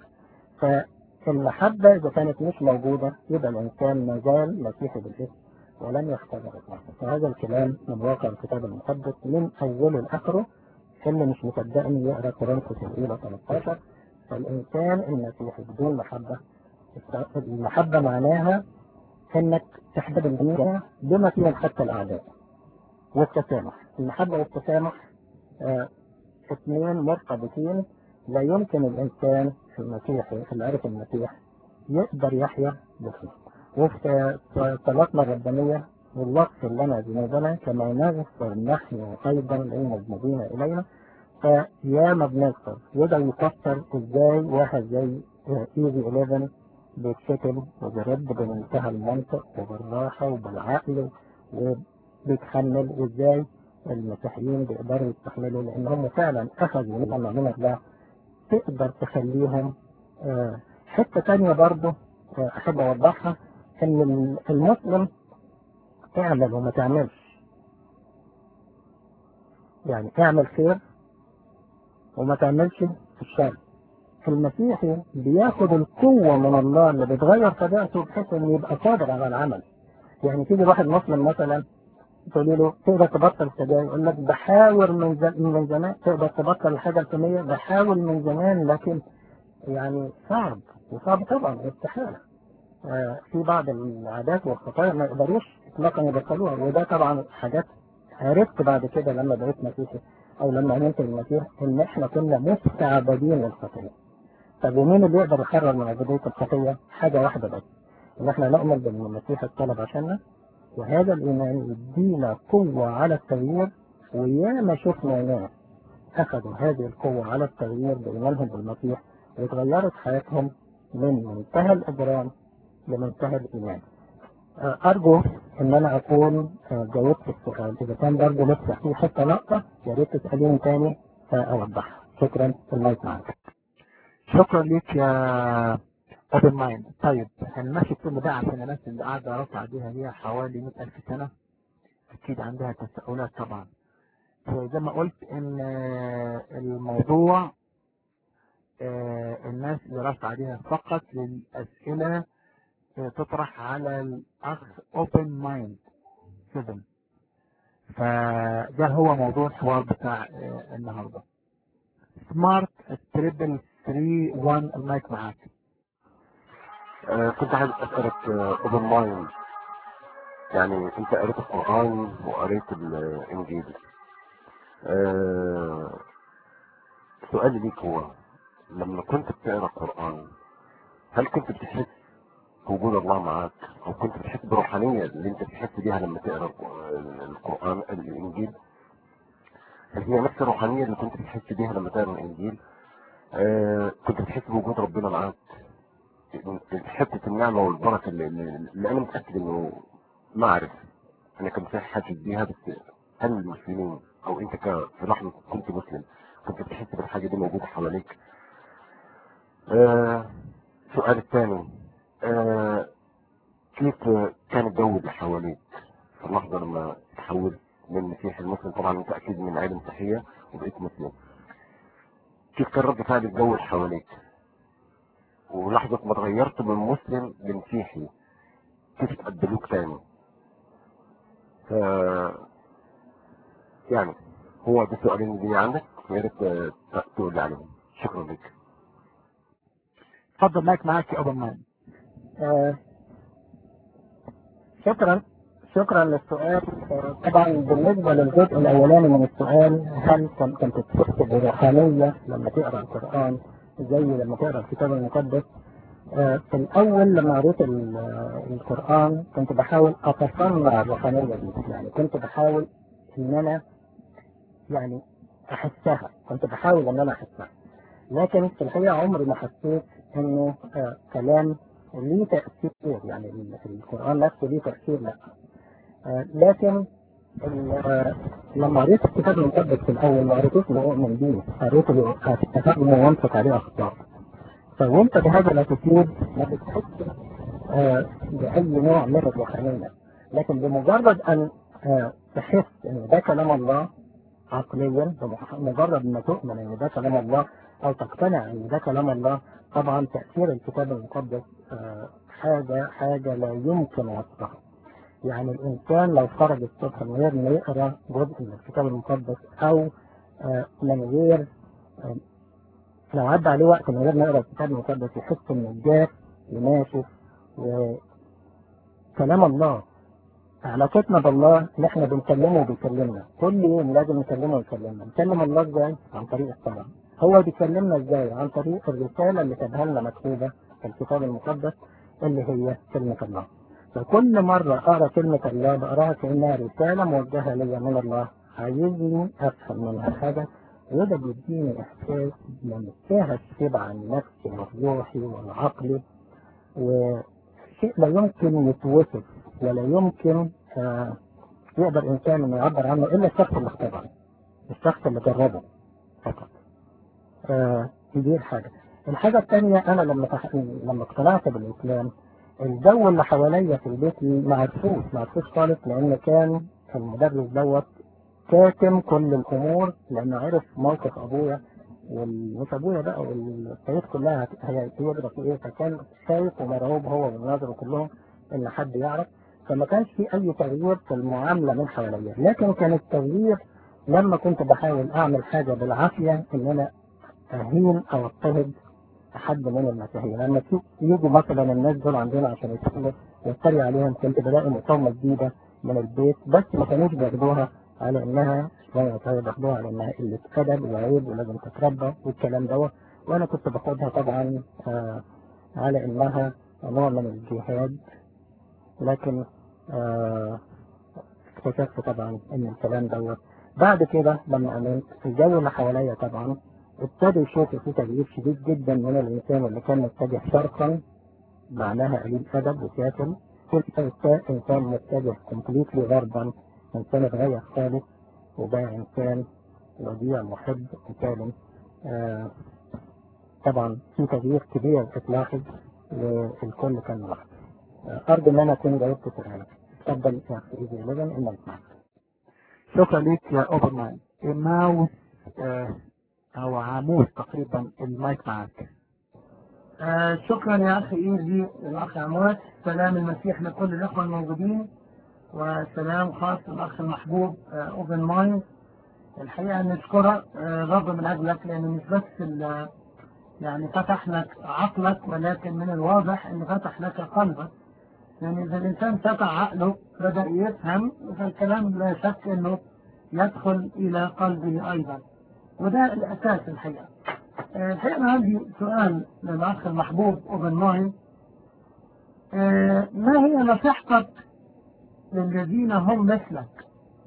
فالمحبة إذا كانت مش موجودة يبقى الإنسان ما زال مسيحي بالاسم ولم يختبر الله. فهذا الكلام من واقع الكتاب المقدس من أوله لآخره اللي مش مصدقني يقرأ كورنثوس الأولى 13 فالإنسان المسيحي بدون محبة المحبة معناها انك تحبب الجميع بما فيهم حتى الاعداء والتسامح المحبه والتسامح آه اثنين مرتبطين لا يمكن الانسان المسيحي اللي عرف المسيح يقدر يحيا بخير وفي صلاتنا الربانيه والله لنا ذنوبنا كما نغفر نحن ايضا للمذنبين الينا فياما بنكسر وده يفسر ازاي واحد زي ايزي 11 بيتشتم وبيرد بمنتهى المنطق وبالراحة وبالعقل وبيتحمل وازاي المسيحيين بيقدروا يستحملوا لان هم فعلا اخذوا من المعلومة ده تقدر تخليهم آه، حتة تانية برضه آه، احب اوضحها ان المسلم اعمل وما تعملش يعني اعمل خير وما تعملش الشر المسيحي بياخد القوة من الله اللي بتغير طبيعته بحيث انه يبقى قادر على العمل يعني تيجي واحد مسلم مثلا تقولي له تقدر تبطل سجاير يقول لك بحاول من ز- من زمان تقدر تبطل الحاجة الفلانية بحاول من زمان لكن يعني صعب وصعب طبعا استحالة آه، في بعض العادات والخطايا ما يقدروش اطلاقا يبطلوها وده طبعا حاجات عرفت بعد كده لما بقيت مسيحي او لما امنت بالمسيح ان احنا كنا مستعبدين للخطيه طب ومين اللي يقدر يحرر من عبودية الخطية؟ حاجة واحدة بس ان احنا نؤمن بان المسيح اتطلب عشاننا وهذا الايمان يدينا قوة على التغيير وياما شفنا ناس اخذوا هذه القوة على التغيير بايمانهم بالمسيح واتغيرت حياتهم من منتهى الاجرام لمنتهى الايمان آه، ارجو ان انا اكون آه، جاوبت السؤال اذا كان برضه لسه في حته نقطه يا ريت تساليني تاني فاوضحها شكرا المايك معاك شكرا ليك يا اوبن مايند طيب هنمشي الفيلم ده عشان الناس اللي قاعده رافعه ايديها ليها حوالي 100000 سنه اكيد عندها تساؤلات طبعا زي ما قلت ان آه، الموضوع آه، الناس اللي رافعه ايديها فقط للاسئله آه، تطرح على الاخ اوبن مايند 7 فده هو موضوع الحوار بتاع آه، النهارده سمارت تريبل 3 1 المايك معاك آه، كنت عايز اسالك اوبن مايند يعني انت قريت القران وقريت الانجيل آه، سؤالي ليك هو لما كنت بتقرا القران هل كنت بتحس بوجود الله معاك او كنت بتحس بروحانيه اللي انت بتحس بيها لما تقرا القران الانجيل هل هي نفس الروحانيه اللي كنت بتحس بيها لما تقرا الانجيل آه، كنت بتحس بوجود ربنا معاك حته النعمه والبركه اللي, اللي انا متاكد انه ما اعرف انا كمسيحي حاسس بيها بس هل المسلمين او انت ك- في لحظه كنت مسلم كنت بتحس بالحاجه دي موجوده حواليك آه السؤال الثاني آه كيف كان الجو اللي حواليك في اللحظه لما تحولت من مسيحي لمسلم طبعا انت اكيد من عائله مسيحيه وبقيت مسلم كيف كان رد فعل الجو اللي حواليك ولحظة ما اتغيرت من مسلم لمسيحي كيف تقبلوك تاني ف يعني هو ده السؤالين اللي عندك ويا ريت ت- تقول لي عليهم شكرا لك اتفضل مايك معاك يا اوبن مايند آه، شكرا شكرا للسؤال آه، طبعا بالنسبة للجزء الأولاني من السؤال هل كن- كنت تحس بروحانية لما تقرأ القرآن زي لما تقرأ الكتاب المقدس آه، في الأول لما قريت ال- آه، القرآن كنت بحاول أتصنع الروحانية دي يعني كنت بحاول إن أنا يعني أحسها كنت بحاول إن أنا أحسها لكن في الحقيقة عمري ما حسيت إنه آه، كلام ليه تأثير يعني ال- القرآن نفسه ليه تأثير لا آه، لكن ال- آه، لما قريت الكتاب المقدس في الأول ما قريتوش بأؤمن بيه قريته بأفهم وانفق عليه أخطاء فوانت بهذا الاتيتيود ما بتحسش آه، بأي نوع من الروحانية لكن بمجرد أن آه، تحس إن ده كلام الله عقليا مجرد ما تؤمن ان ده كلام الله او تقتنع ان ده كلام الله طبعا تأثير الكتاب المقدس آه، حاجة حاجة لا يمكن وصفها يعني الإنسان لو خرج الصبح من غير ما يقرأ جزء من الكتاب المقدس أو آه، من غير آه، لو عدى عليه وقت من غير ما يقرأ الكتاب المقدس يحس إنه جاف وناشف وكلام الله علاقتنا بالله اللي احنا بنكلمه وبيكلمنا كل يوم لازم نكلمه ويكلمنا نكلم الله ازاي عن طريق الصلاة هو بيكلمنا ازاي عن طريق الرسالة اللي كتبها لنا مكتوبة في الكتاب المقدس اللي هي كلمة الله فكل مرة أقرأ كلمة الله بقراها كأنها رسالة موجهة لي من الله عايزني أفهم منها حاجة وده بيديني إحساس بمنتهى الشبع النفسي والروحي والعقلي وشيء لا يمكن يتوصف ولا يمكن آه يقدر إنسان إنه يعبر عنه إلا الشخص اللي اختبره الشخص اللي جربه فقط آه دي الحاجة الحاجة الثانية أنا لما تح... لما اقتنعت بالإسلام الجو اللي حواليا في البيت ما عرفوش ما عرفوش خالص لأن كان المدرس دوت كاتم كل الأمور لأنه عرف موقف أبويا ومش أبويا بقى والبيت كلها هي هيجرى في إيه فكان خايف ومرعوب هو والناظر كلهم إن حد يعرف فما كانش في أي تغيير في المعاملة من حواليا لكن كان التغيير لما كنت بحاول أعمل حاجة بالعافية إن أنا أهين أو أضطهد حد من المسيحيين لما يجوا مثلا الناس دول عندنا عشان يدخلوا يتريق عليهم كنت بلاقي مقاومة جديدة من البيت بس ما كانوش بياخدوها على انها شوية طيب بياخدوها على انها قلة ادب وعيب ولازم تتربى والكلام دوت وانا كنت باخدها طبعا آه على انها نوع من الجهاد لكن آه اكتشفت طبعا ان الكلام دوت بعد كده لما امنت الجو اللي حواليا طبعا ابتدوا يشوفوا في تغيير شديد جدا من الانسان اللي كان متجه شرقا معناها قليل ادب وسافل كل انسان متجه كومبليتلي غربا انسان اتغير خالص وبقى انسان وديع محب وكامل آه طبعا في تغيير كبير اتلاحظ والكل كان ملاحظ آه ارجو ان انا اكون جاوبت سؤالك اتفضل يا اخي ايزي 11 المايك معك شكرا ليك يا اوبن مايند ماوس آه او عاموس تقريبا المايك معك آه شكرا يا اخي ايزي الاخ عموس سلام المسيح لكل الاخوه الموجودين وسلام خاص للاخ المحبوب آه اوبن مايند الحقيقه نشكرك آه رب من اجلك لان مش بس يعني فتح لك عقلك ولكن من الواضح انه فتح لك قلبك يعني اذا الانسان فتح عقله بدا يفهم فالكلام لا شك انه يدخل الى قلبه ايضا وده الاساس الحقيقه الحقيقه انا عندي سؤال للاخ المحبوب اوبن مايند ما هي نصيحتك للذين هم مثلك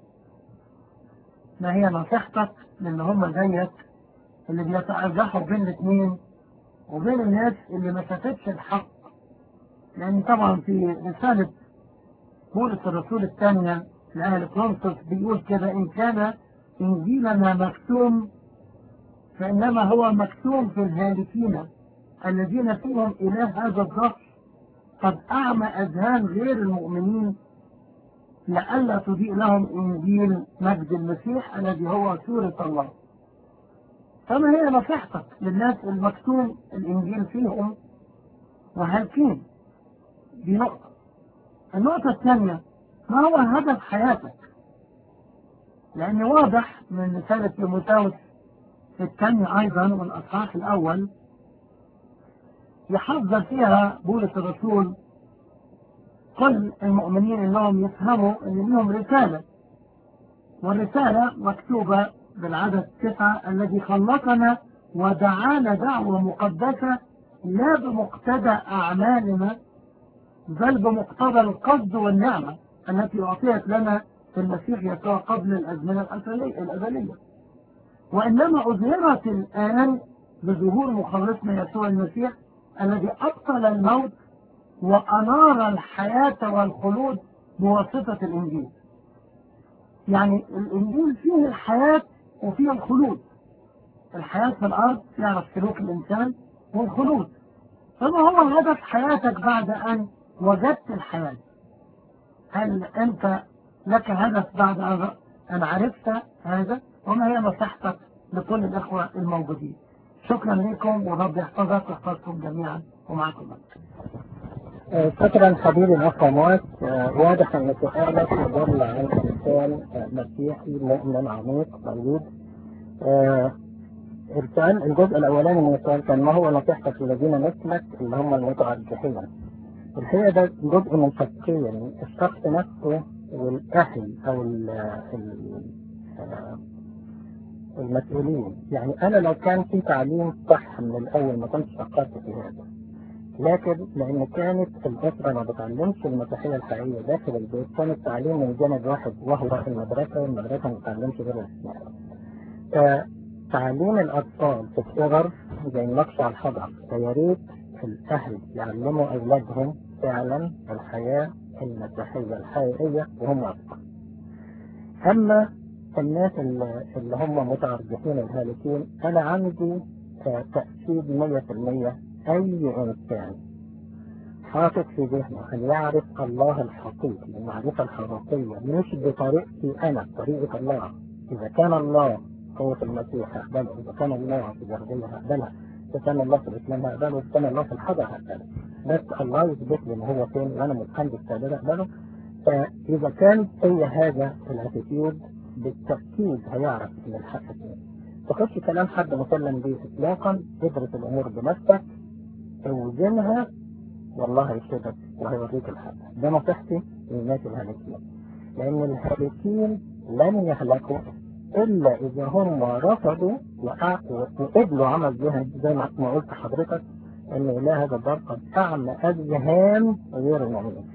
ما هي نصيحتك للي هم زيك اللي بيتأرجحوا بين الاثنين وبين الناس اللي ما شافتش الحق لأن طبعا في رسالة بولس الرسول الثانية لأهل كورنثوس بيقول كده إن كان إنجيلنا مكتوم فإنما هو مكتوم في الهالكين الذين فيهم إله هذا الظهر قد أعمى أذهان غير المؤمنين لئلا تضيء لهم إنجيل مجد المسيح الذي هو سورة الله فما هي نصيحتك للناس المكتوم الإنجيل فيهم وهالكين دي نقطة النقطة الثانية ما هو هدف حياتك لأن واضح من رسالة تيموثاوس الثاني أيضا والأصحاح الأول يحذر فيها بولس الرسول كل المؤمنين انهم يفهموا ان لهم رسالة والرسالة مكتوبة بالعدد تسعة الذي خلقنا ودعانا دعوة مقدسة لا بمقتضى أعمالنا بل بمقتضى القصد والنعمة التي أعطيت لنا في المسيح يسوع قبل الأزمنة الأزلية وإنما أظهرت الآن بظهور مخلصنا يسوع المسيح الذي أبطل الموت وأنار الحياة والخلود بواسطة الإنجيل يعني الإنجيل فيه الحياة وفيه الخلود الحياة في الأرض يعرف سلوك الإنسان والخلود فما هو هدف حياتك بعد أن وجدت الحياة هل أنت لك هدف بعد أن عرفت هذا وما هي نصيحتك لكل الأخوة الموجودين شكرا لكم ورب يحفظك ويحفظكم جميعا ومعكم شكرا حبيبي الاخ عماد واضح ان سؤالك يدل عن انسان مسيحي مؤمن عميق موجود السؤال الجزء الاولاني من السؤال كان ما هو نصيحتك للذين مثلك اللي هم المترجحين الحقيقه ده جزء من شقين الشخص نفسه والاهل او ال المسؤولين يعني انا لو كان في تعليم صح من الاول ما كنتش فكرت في هذا لكن لان كانت الاسره ما بتعلمش المسيحيه الحقيقيه داخل البيت كان التعليم من جانب واحد وهو المدرسه والمدرسه ما بتعلمش غير الاسلام تعليم الأطفال في الصغر زي النقش على الحجر فيا ريت الأهل يعلموا أولادهم فعلا الحياة المسيحية الحقيقية وهم أطفال. أما الناس اللي اللي هم متعرضين الهالكين أنا عندي آه، تأكيد 100% أي إنسان حاطط في ذهنه أن يعرف الله الحقيقي المعرفة الحقيقية مش بطريقتي أنا بطريقة الله إذا كان الله هو في المسيح هقبله إذا كان الله في الجاهلية هقبلها إذا كان الله في الإسلام هقبله إذا كان الله في الحجر هقبله بس الله يثبت لي إن هو فين وأنا متحمس استعداد أقبله فإذا كان هي هذا الاتيتيود بالتأكيد هيعرف إن الحق فين تخش كلام حد مسلم به إطلاقا ادرس الأمور بنفسك اوزنها والله هيشهدك وهيوريك الحق ده نصيحتي للناس الهالكين لأن الهالكين لن يهلكوا إلا إذا هم رفضوا وقع- وقبلوا عمل جهد زي ما ما قلت حضرتك إن إله هذا الدار قد أعمى أذهان غير المؤمنين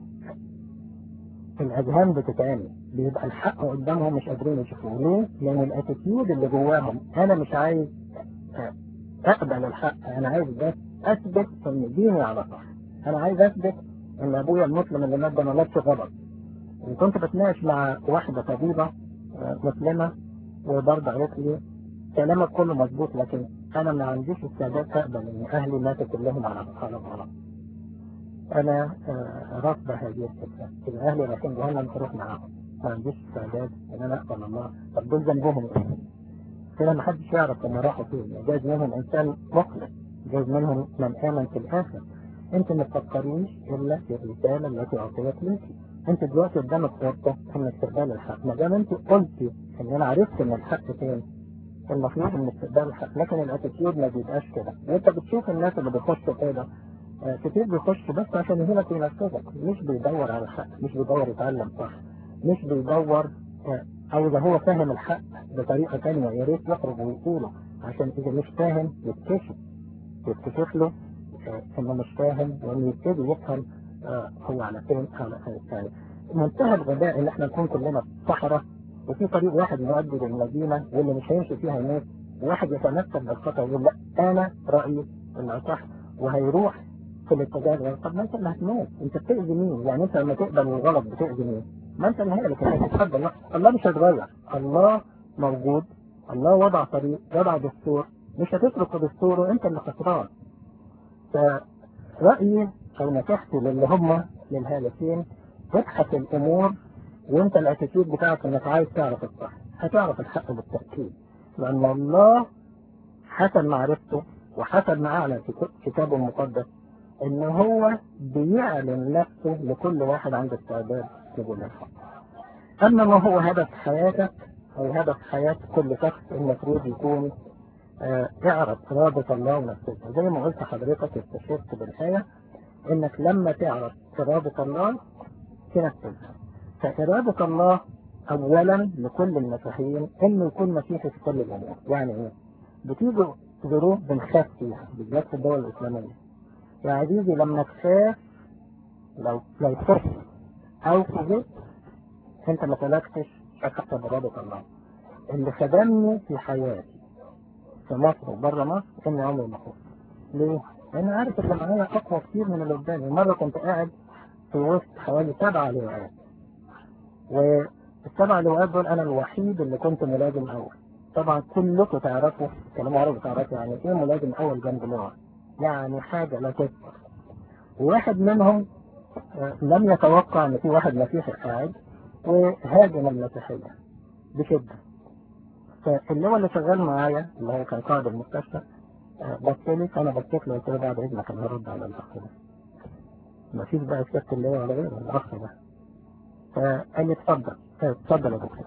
الأذهان بتتعمي بيبقى الحق قدامهم مش قادرين يشوفوه ليه؟ لأن الاتيتيود اللي جواهم أنا مش عايز آه، أقبل الحق أنا عايز بس أثبت إن ديني على صح أنا عايز أثبت إن أبويا المسلم اللي مات ده ما ماتش غلط وكنت بتناقش مع واحدة طبيبة آه، مسلمة وبرضه قالت لي كلامك كله مظبوط لكن أنا ما عنديش استعداد أقبل إن أهلي ماتوا كلهم على على غلط أنا آه، رافضة هذه الفكرة إذا أهلي رايحين جهنم أروح معاهم ما عنديش استعداد إن أنا أقبل الله طب دول ذنبهم إيه؟ كده ما حدش يعرف هم راحوا فين جايز منهم إنسان مخلص جايز منهم من آمن في الآخر أنت ما تفكريش إلا في الرسالة التي أعطيت لك أنت دلوقتي قدامك فرصة إنك تقبل الحق ما دام أنت قلتي إن أنا عرفت إن الحق فين المفروض إنك تقبل الحق لكن الاتيتيود ما بيبقاش كده وأنت بتشوف الناس اللي بيخشوا كده آه، كتير بيخش بس عشان يهينك وينفذك مش بيدور على الحق مش بيدور يتعلم صح مش بيدور آه، او اذا هو فاهم الحق بطريقه ثانيه يا ريت يخرج ويقوله عشان اذا مش فاهم يكتشف يكتشف له آه، انه مش فاهم وانه يبتدي يفهم آه، هو على فين على يعني منتهى الغباء ان احنا نكون كلنا في صحراء وفي طريق واحد يؤدي للمدينه واللي مش هيمشي فيها يموت وواحد يتمسك بالخطا ويقول لا انا رايي الاصح وهيروح في الاتجاه ده طب ما انت اللي هتموت انت بتأذي مين يعني انت لما تقبل الغلط بتأذي مين ما انت اللي هالك انت تتحدى الله الله مش هيتغير الله موجود الله وضع طريق وضع دستور مش هتترك دستوره انت اللي خسران فرأيي او نصيحتي للي هم للهالكين ابحث الامور وانت الاتيتيود بتاعك انك عايز تعرف الصح هتعرف الحق بالتأكيد لان الله حسب معرفته وحسب ما اعلن في كتابه المقدس ان هو بيعلن نفسه لكل واحد عنده استعداد يقول الحق اما ما هو هدف حياتك او هدف حياة كل شخص المفروض يكون آه، اعرف إرادة الله ونفسها زي ما قلت حضرتك استشرت بالآية انك لما تعرف إرادة الله تنفذها فإرادة الله أولا لكل المسيحيين إنه يكون مسيحي في كل الأمور يعني إيه؟ بتيجي ظروف بنخاف فيها بالذات في الدول الإسلامية يا عزيزي لما تخاف لو لو خفت أو فوجئت أنت ما تلكتش أخذت بإرادة الله اللي خدمني في حياتي في مصر وبره مصر إني عمري ما خفت ليه؟ لأن عارف اللي معايا أقوى كتير من اللي قدامي مرة كنت قاعد في وسط حوالي سبعة لواءات والسبع لواءات دول أنا الوحيد اللي كنت ملازم أول طبعا كلكم تعرفوا كلام عربي تعرفوا يعني إيه ملازم أول جنب لواء يعني حاجة لا تذكر وواحد منهم آه، لم يتوقع ان في واحد مسيحي قاعد وهاجم المسيحية بشدة فاللي هو اللي شغال معايا اللي هو كان قائد المستشفى آه، بص لي فانا بصيت له قلت له بعد اذنك انا هرد على الاخ ده مفيش بقى الشك اللي هو على غيره الاخ ده فقال لي اتفضل آه، اتفضل يا دكتور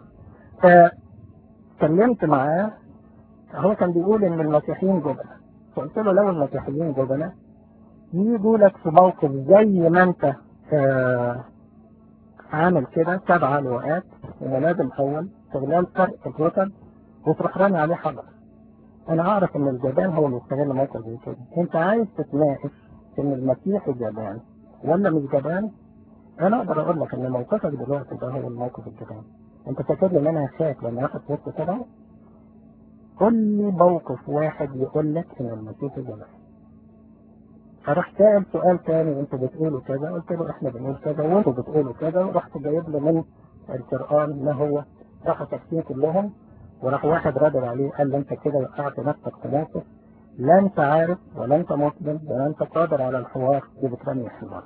فكلمت معاه هو كان بيقول ان المسيحيين جبنة فقلت له لو المسيحيين جبنة يجوا لك في موقف زي ما انت آه عامل كده سبع لواءات وملازم اول استغلال فرق الرتب وتروح رامي عليه حجر انا اعرف ان الجبان هو اللي يستغل موقف زي كده انت عايز تتناقش ان المسيحي جبان ولا مش جبان انا اقدر اقول لك ان موقفك دلوقتي ده هو الموقف الجبان انت فاكر لي ان انا هخاف لما اخد وسط كده قل لي موقف واحد يقول لك ان المسيح جمال فراح سأل سؤال تاني انتوا بتقولوا كذا قلت له احنا بنقول كذا وانتوا بتقولوا كذا ورحت جايب له من القرآن ما هو راحوا ساكتين كلهم وراح واحد رد عليه قال له انت كده وقعت نفسك في موقف لا انت عارف ولا انت مسلم ولا انت قادر على الحوار دي بترمي الحوار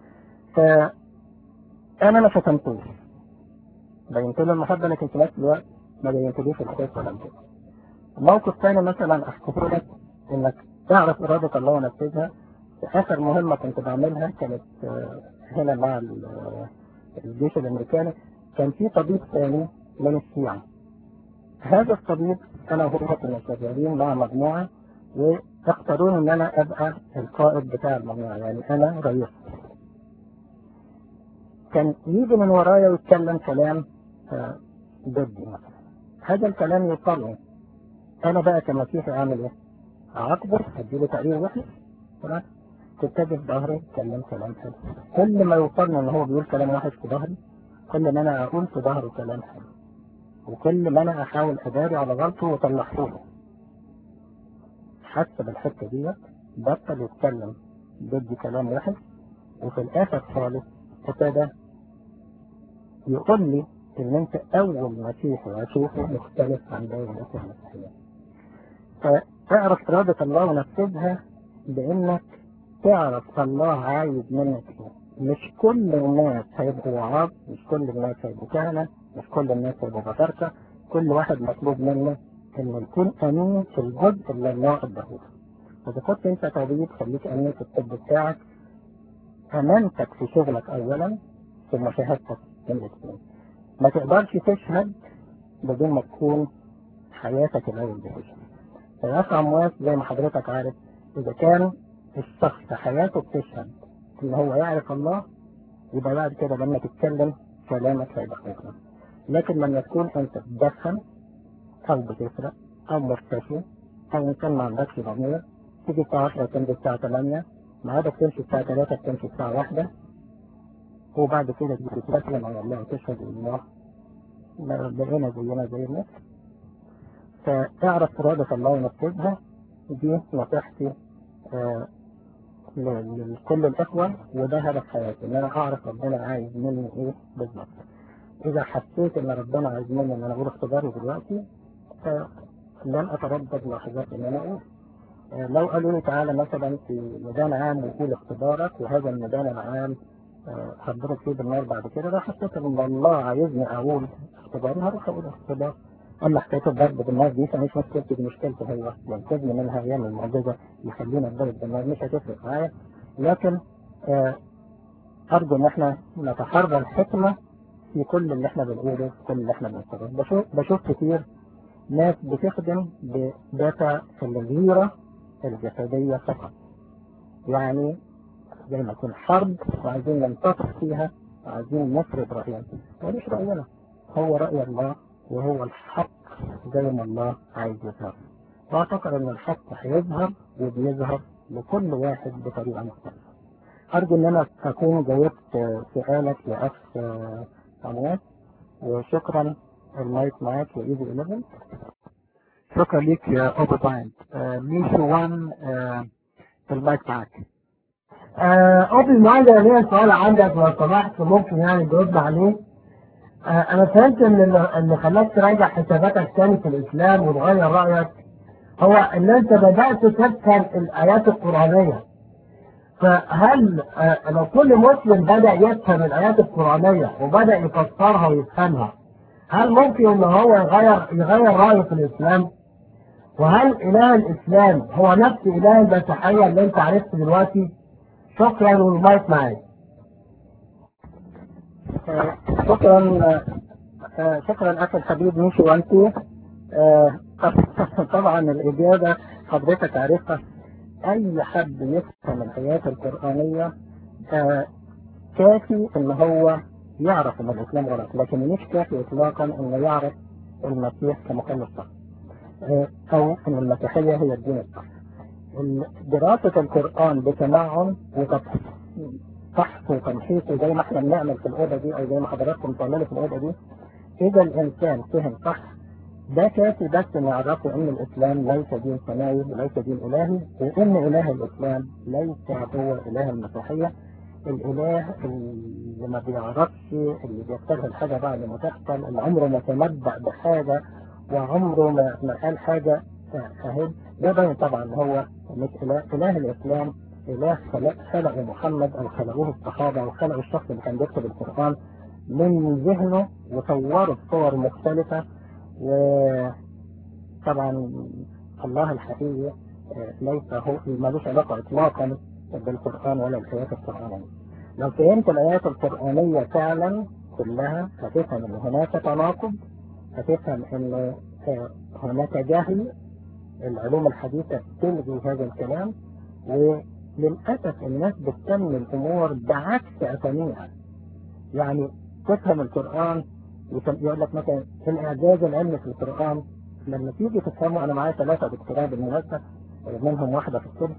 فانا ما شتمتوش بينت له المحبه لكن في نفس الوقت ما بينتلوش الخوف ولا الجد موقف ثاني مثلا احكيه لك انك تعرف اراده الله ونفذها اخر مهمه كنت بعملها كانت آه، هنا مع ال- آه، الجيش الامريكاني كان في طبيب ثاني من الشيعة هذا الطبيب انا وهو كنا شغالين مع مجموعه واختاروني ان انا ابقى القائد بتاع المجموعه يعني انا رئيس كان يجي من ورايا ويتكلم كلام آه، ضدي مثلا هذا الكلام يوصلني انا بقى كمسيحي اعمل ايه؟ اعاقبه اديله تقرير وحش خلاص تتجه في ظهري اتكلم كلام حلو كل ما يوصلني ان هو بيقول كلام وحش في ظهري كل ما انا اقول في ظهره كلام حلو وكل ما انا احاول اداري على غلطه واصلحه له حتى بالحته ديت بطل يتكلم ضد كلام وحش وفي الاخر خالص ابتدى يقول لي ان انت اول مسيحي اشوفه مختلف عن باقي الناس المسيحيين فتعرف إرادة الله ونفذها بإنك تعرف الله عايز منك إيه مش كل الناس هيبقوا وعاظ مش كل الناس هيبقوا كهنة مش كل الناس هيبقوا بطاركة كل واحد مطلوب منه إنه يكون أمين في الجزء اللي الله اداهوله إذا كنت أنت طبيب خليك أمين في الطب بتاعك أمانتك في شغلك أولا ثم شهادتك من الاثنين ما تقدرش تشهد بدون ما تكون حياتك الأول بتشهد فيا أمواس زي ما حضرتك عارف إذا كان الشخص حياته بتشهد إن هو يعرف الله يبقى بعد كده لما تتكلم كلامك هيبقى حكمة لكن لما تكون أنت بتدخن أو بتسرق أو مرتشي أو إنسان ما عندكش ضمير تيجي الساعة 10 تمشي الساعة 8 ميعادك تمشي الساعة 3 تمشي الساعة 1 وبعد كده تيجي تسلم على الله وتشهد إن الله ما بقينا زينا زي الناس فاعرف إرادة الله ونفذها دي نصيحتي آه، ل- لكل الإخوة وده هدف حياتي إن أنا أعرف ربنا عايز مني إيه بالظبط إذا حسيت إن ربنا عايز مني إن أنا أقول اختباري دلوقتي فلن أتردد لحظات إن أنا أقول آه، لو قالوا لي تعالى مثلا في ميدان عام وقول اختبارك وهذا الميدان العام آه، هتضرب فيه بالنار بعد كده لو حسيت ان الله عايزني اقول اختباري هروح اقول اختبار اما حكايه الضرب بالنار دي فمش مشكلتي دي مشكلته هو ينقذني منها يعمل معجزه يخلينا نضرب بالنار مش هتفرق معايا لكن آه، ارجو ان احنا نتحرى الحكمه في كل اللي احنا بنقوله في كل اللي احنا بنقوله بشوف بشوف كتير ناس بتخدم بدافع الغيره الجسديه فقط يعني زي ما يكون حرب وعايزين ننتصر فيها وعايزين نفرض رأينا وليش رأينا هو رأي الله وهو الحق زي ما الله عايز يظهر واعتقد ان الحق هيظهر وبيظهر لكل واحد بطريقة مختلفة أرجو إن أنا أكون جاوبت آه، سؤالك يا أخ آه، عماد وشكرا المايك معاك وإيدي 11 شكرا ليك يا أوبر بايند ميشو وان آه، المايك معاك آه، أوبي معايا ليا سؤال عندك لو سمحت ممكن يعني ترد عليه آه، أنا فهمت إن اللي- اللي خلاك تراجع حساباتك تاني في الإسلام وتغير رأيك هو إن أنت بدأت تفهم الآيات القرآنية فهل آه، لو كل مسلم بدأ يفهم الآيات القرآنية وبدأ يفسرها ويفهمها هل ممكن إن هو يغير يغير رأيه في الإسلام؟ وهل إله الإسلام هو نفس إله المسيحية اللي أنت عرفته دلوقتي؟ شكرا والمايك معاك. آه، شكرا آه، شكرا اخي الحبيب ميشو وانتي آه، طبعا الاجابه حضرتك عارفها اي حد يفهم الايات القرانيه آه، كافي ان هو يعرف ان الاسلام غلط لكن مش كافي اطلاقا انه يعرف المسيح كمخلص صح آه، او ان المسيحيه هي الدين الصح دراسه القران بتمعن وتفحص فحص وتمحيص زي ما احنا بنعمل في الاوضه دي او زي ما حضراتكم بتعملوا في الاوضه دي اذا الانسان فهم صح ده كافي بس ان يعرفوا ان الاسلام ليس دين سماوي وليس دين الهي وان اله الاسلام ليس هو اله المسيحيه الاله اللي ما بيعرفش اللي بيستغل حاجه بعد ما تحصل اللي عمره ما تنبأ بحاجه وعمره ما ما قال حاجه فاهم ده باين طبعا ان هو مش اله اله الاسلام اله خلق خلقه محمد او خلقوه الصحابه او خلقوا الشخص اللي كان بيكتب القران من ذهنه وصوره بصور مختلفه وطبعا الله الحقيقي آه، ليس هو ملوش علاقة إطلاقا بالقرآن ولا الآيات القرآنية لو فهمت الآيات القرآنية فعلا كلها هتفهم إن هناك تناقض هتفهم إن آه، هناك جهل العلوم الحديثة تلغي هذا الكلام وللأسف الناس بتسمي الأمور بعكس أساميها يعني تفهم القرآن يسم- يقول لك مثلا الإعجاز العلمي في القرآن لما تيجي تفهمه أنا معايا ثلاثة دكتوراه بالمناسبة منهم واحدة في الطب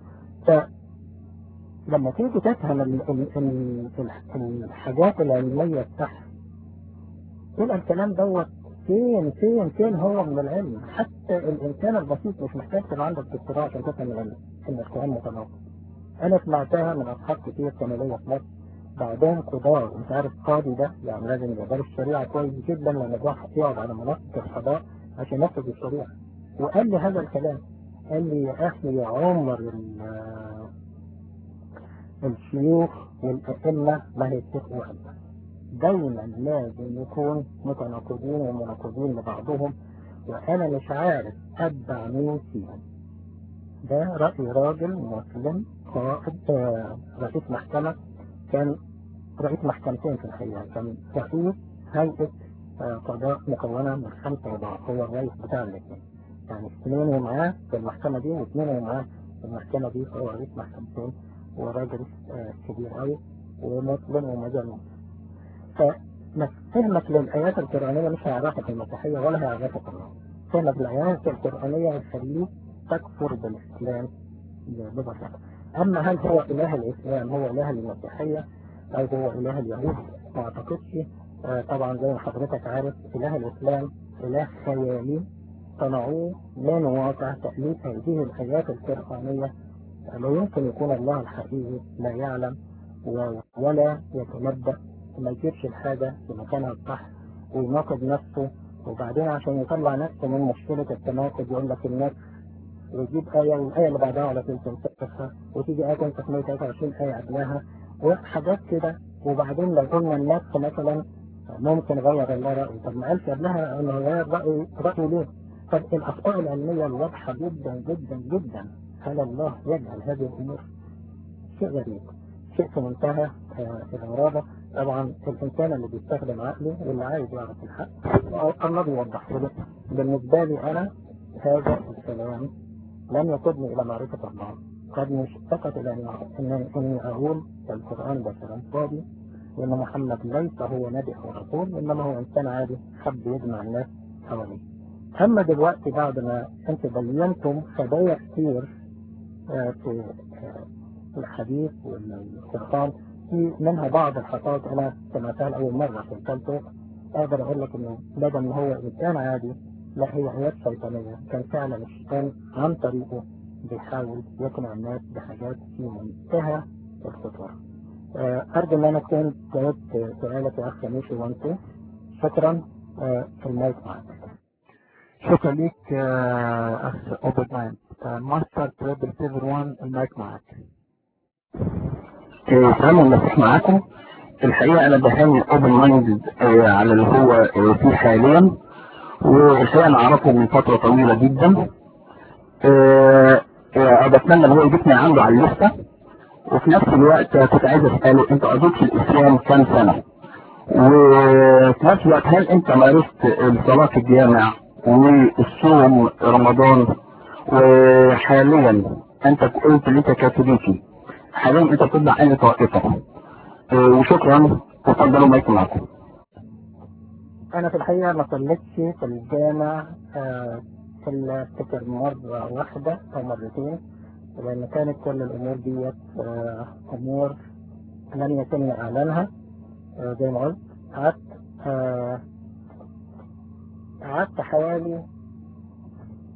فلما تيجي تفهم ال- ال- ال- ال- الحاجات العلمية بتاعها تبقى الكلام دوت فين فين فين هو من العلم حتى الإنسان البسيط مش محتاج تبقى عندك دكتوراه عشان تفهم العلم إن القرآن متناقض أنا سمعتها من أصحاب كتير كانوا ليا في مصر بعدهم قضاء انت عارف قاضي ده يعني لازم يبقى دارس الشريعة كويس جدا لما يروح يقعد على منصة القضاء عشان ينفذ الشريعة وقال لي هذا الكلام قال لي يا أخي يا عمر ال- الشيوخ والأئمة ما هيتفقوا أبدا دايما لازم يكون متناقضين ومناقضين لبعضهم وأنا مش عارف أتبع مين فيهم ده رأي راجل مسلم قائد آه، رئيس محكمة كان رئيس محكمتين في الحقيقة كان رئيس هيئة آه، قضاء مكونة من خمسة أعضاء هو الرئيس بتاع الاثنين يعني اثنين ومعاه في المحكمة دي واثنين ومعاه في المحكمة دي فهو رئيس محكمتين وراجل آه، كبير قوي ومسلم ومجنون ففهمك للآيات القرآنية مش هيعرفك المسيحية ولا هيعرفك الله فهمك للآيات القرآنية هيخليك تكفر بالإسلام ببساطة أما هل هو إله الإسلام هو إله المسيحية أو هو إله اليهود ما أعتقدش آه، طبعا زي ما حضرتك عارف إله الإسلام إله خيالي صنعوه من واقع تأليف هذه الآيات القرآنية لا يمكن يكون الله الحقيقي لا يعلم و- ولا يتنبأ ما يجيبش الحاجة في مكانها الصح ويناقض نفسه وبعدين عشان يطلع نفسه من مشكلة التناقض يقول لك الناس ويجيب آية والآية اللي بعدها على طول تنسخها وتيجي آية تنسخ 123 آية قبلها وحاجات كده وبعدين لو قلنا النفس مثلا ممكن غير الله رأيه طب ما قالش قبلها انه غير رأيه رأيه ليه؟ طب الأخطاء العلمية الواضحة جدا جدا جدا هل الله يجهل هذه الأمور؟ شيء غريب شيء في منتهى آه، الغرابة طبعا الإنسان اللي بيستخدم عقله واللي عايز يعرف الحق أو الله بيوضح له بالنسبة لي أنا هذا الكلام لم يقودني إلى معرفة الله قدني فقط إلى أن- أن- أني أقول القرآن ده كلام فاضي وأن محمد ليس هو نبي أو رسول إنما هو إنسان عادي حب يجمع الناس حواليه أما دلوقتي بعد ما أنت بينتم خبايا كتير آه، في آه، الحديث والقرآن في منها بعض الخطوات أنا سمعتها لأول مرة في الكالتو أقدر أقول لك إنه بدل ما هو إنسان عادي لا هي آيات شيطانية كان فعلا الشيطان عن طريقه بيحاول يقنع الناس بحاجات في منتهى الخطورة آه، أرجو إن أنا أكون جاوبت سؤالك يا أخ ميشي وأنتو شكرا آه، في المايك معك شكرا ليك يا اخ اوبن مايند ماستر تريبل سيفر 1 المايك معك سلام المسيح معاكم الحقيقة أنا بهاني أوبن مايند على اللي هو آه، فيه حاليا والحقيقة أنا أعرفه من فترة طويلة جدا آه، آه، بتمنى إن هو يضيفني عنده على الليستة وفي نفس الوقت كنت عايز أسأله أنت قضيت في الإسلام كام سنة؟ وفي نفس الوقت هل أنت مارست الصلاة في الجامع والصوم رمضان وحاليا أنت قلت إن أنت كاثوليكي حاليا أنت بتتبع أي طائفة آه، وشكرا تفضلوا مايك معكم أنا في الحقيقة ما صليتش في الجامع آه، إلا أفتكر مرة واحدة أو مرتين لأن كانت كل الأمور ديت آه، أمور لم يتم إعلانها آه، زي ما قلت قعدت آه، قعدت حوالي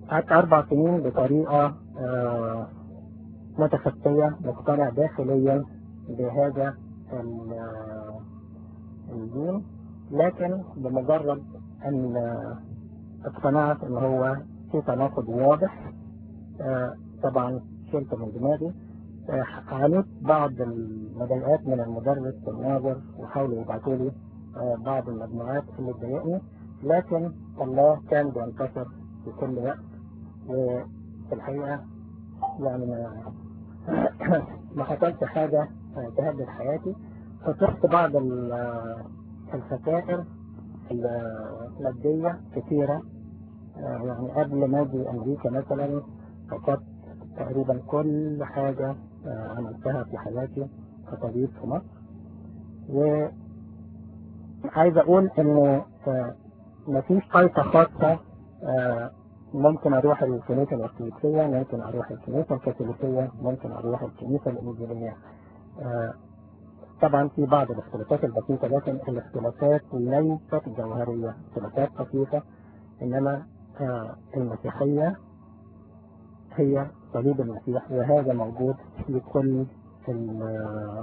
قعدت أربع سنين بطريقة آه، متخفية مقتنع داخليا بهذا ال- آه، الدين لكن بمجرد أن آه، اقتنعت أن هو في تناقض واضح آه، طبعا شلته من دماغي آه، عانيت بعض المضايقات من المدرس والناظر وحاولوا يبعتوا لي آه، بعض المجموعات اللي تضايقني لكن الله كان بينتصر في كل وقت وفي الحقيقة يعني ما ما حصلش حاجة آه، تهدد حياتي فتحت بعض ال- آه، الخسائر المادية كثيرة آه، يعني قبل ما اجي امريكا مثلا فقدت تقريبا كل حاجة آه، عملتها في حياتي كطبيب في مصر وعايز اقول ان آه، مفيش طريقة خاصة آه، ممكن اروح الكنيسة الارثوذكسية ممكن اروح الكنيسة الكاثوليكية ممكن اروح الكنيسة الانجيلية آه، طبعا في بعض الاختلافات البسيطة لكن الاختلافات ليست جوهرية اختلافات بسيطة انما آه، المسيحية هي صليب المسيح وهذا موجود في كل ال-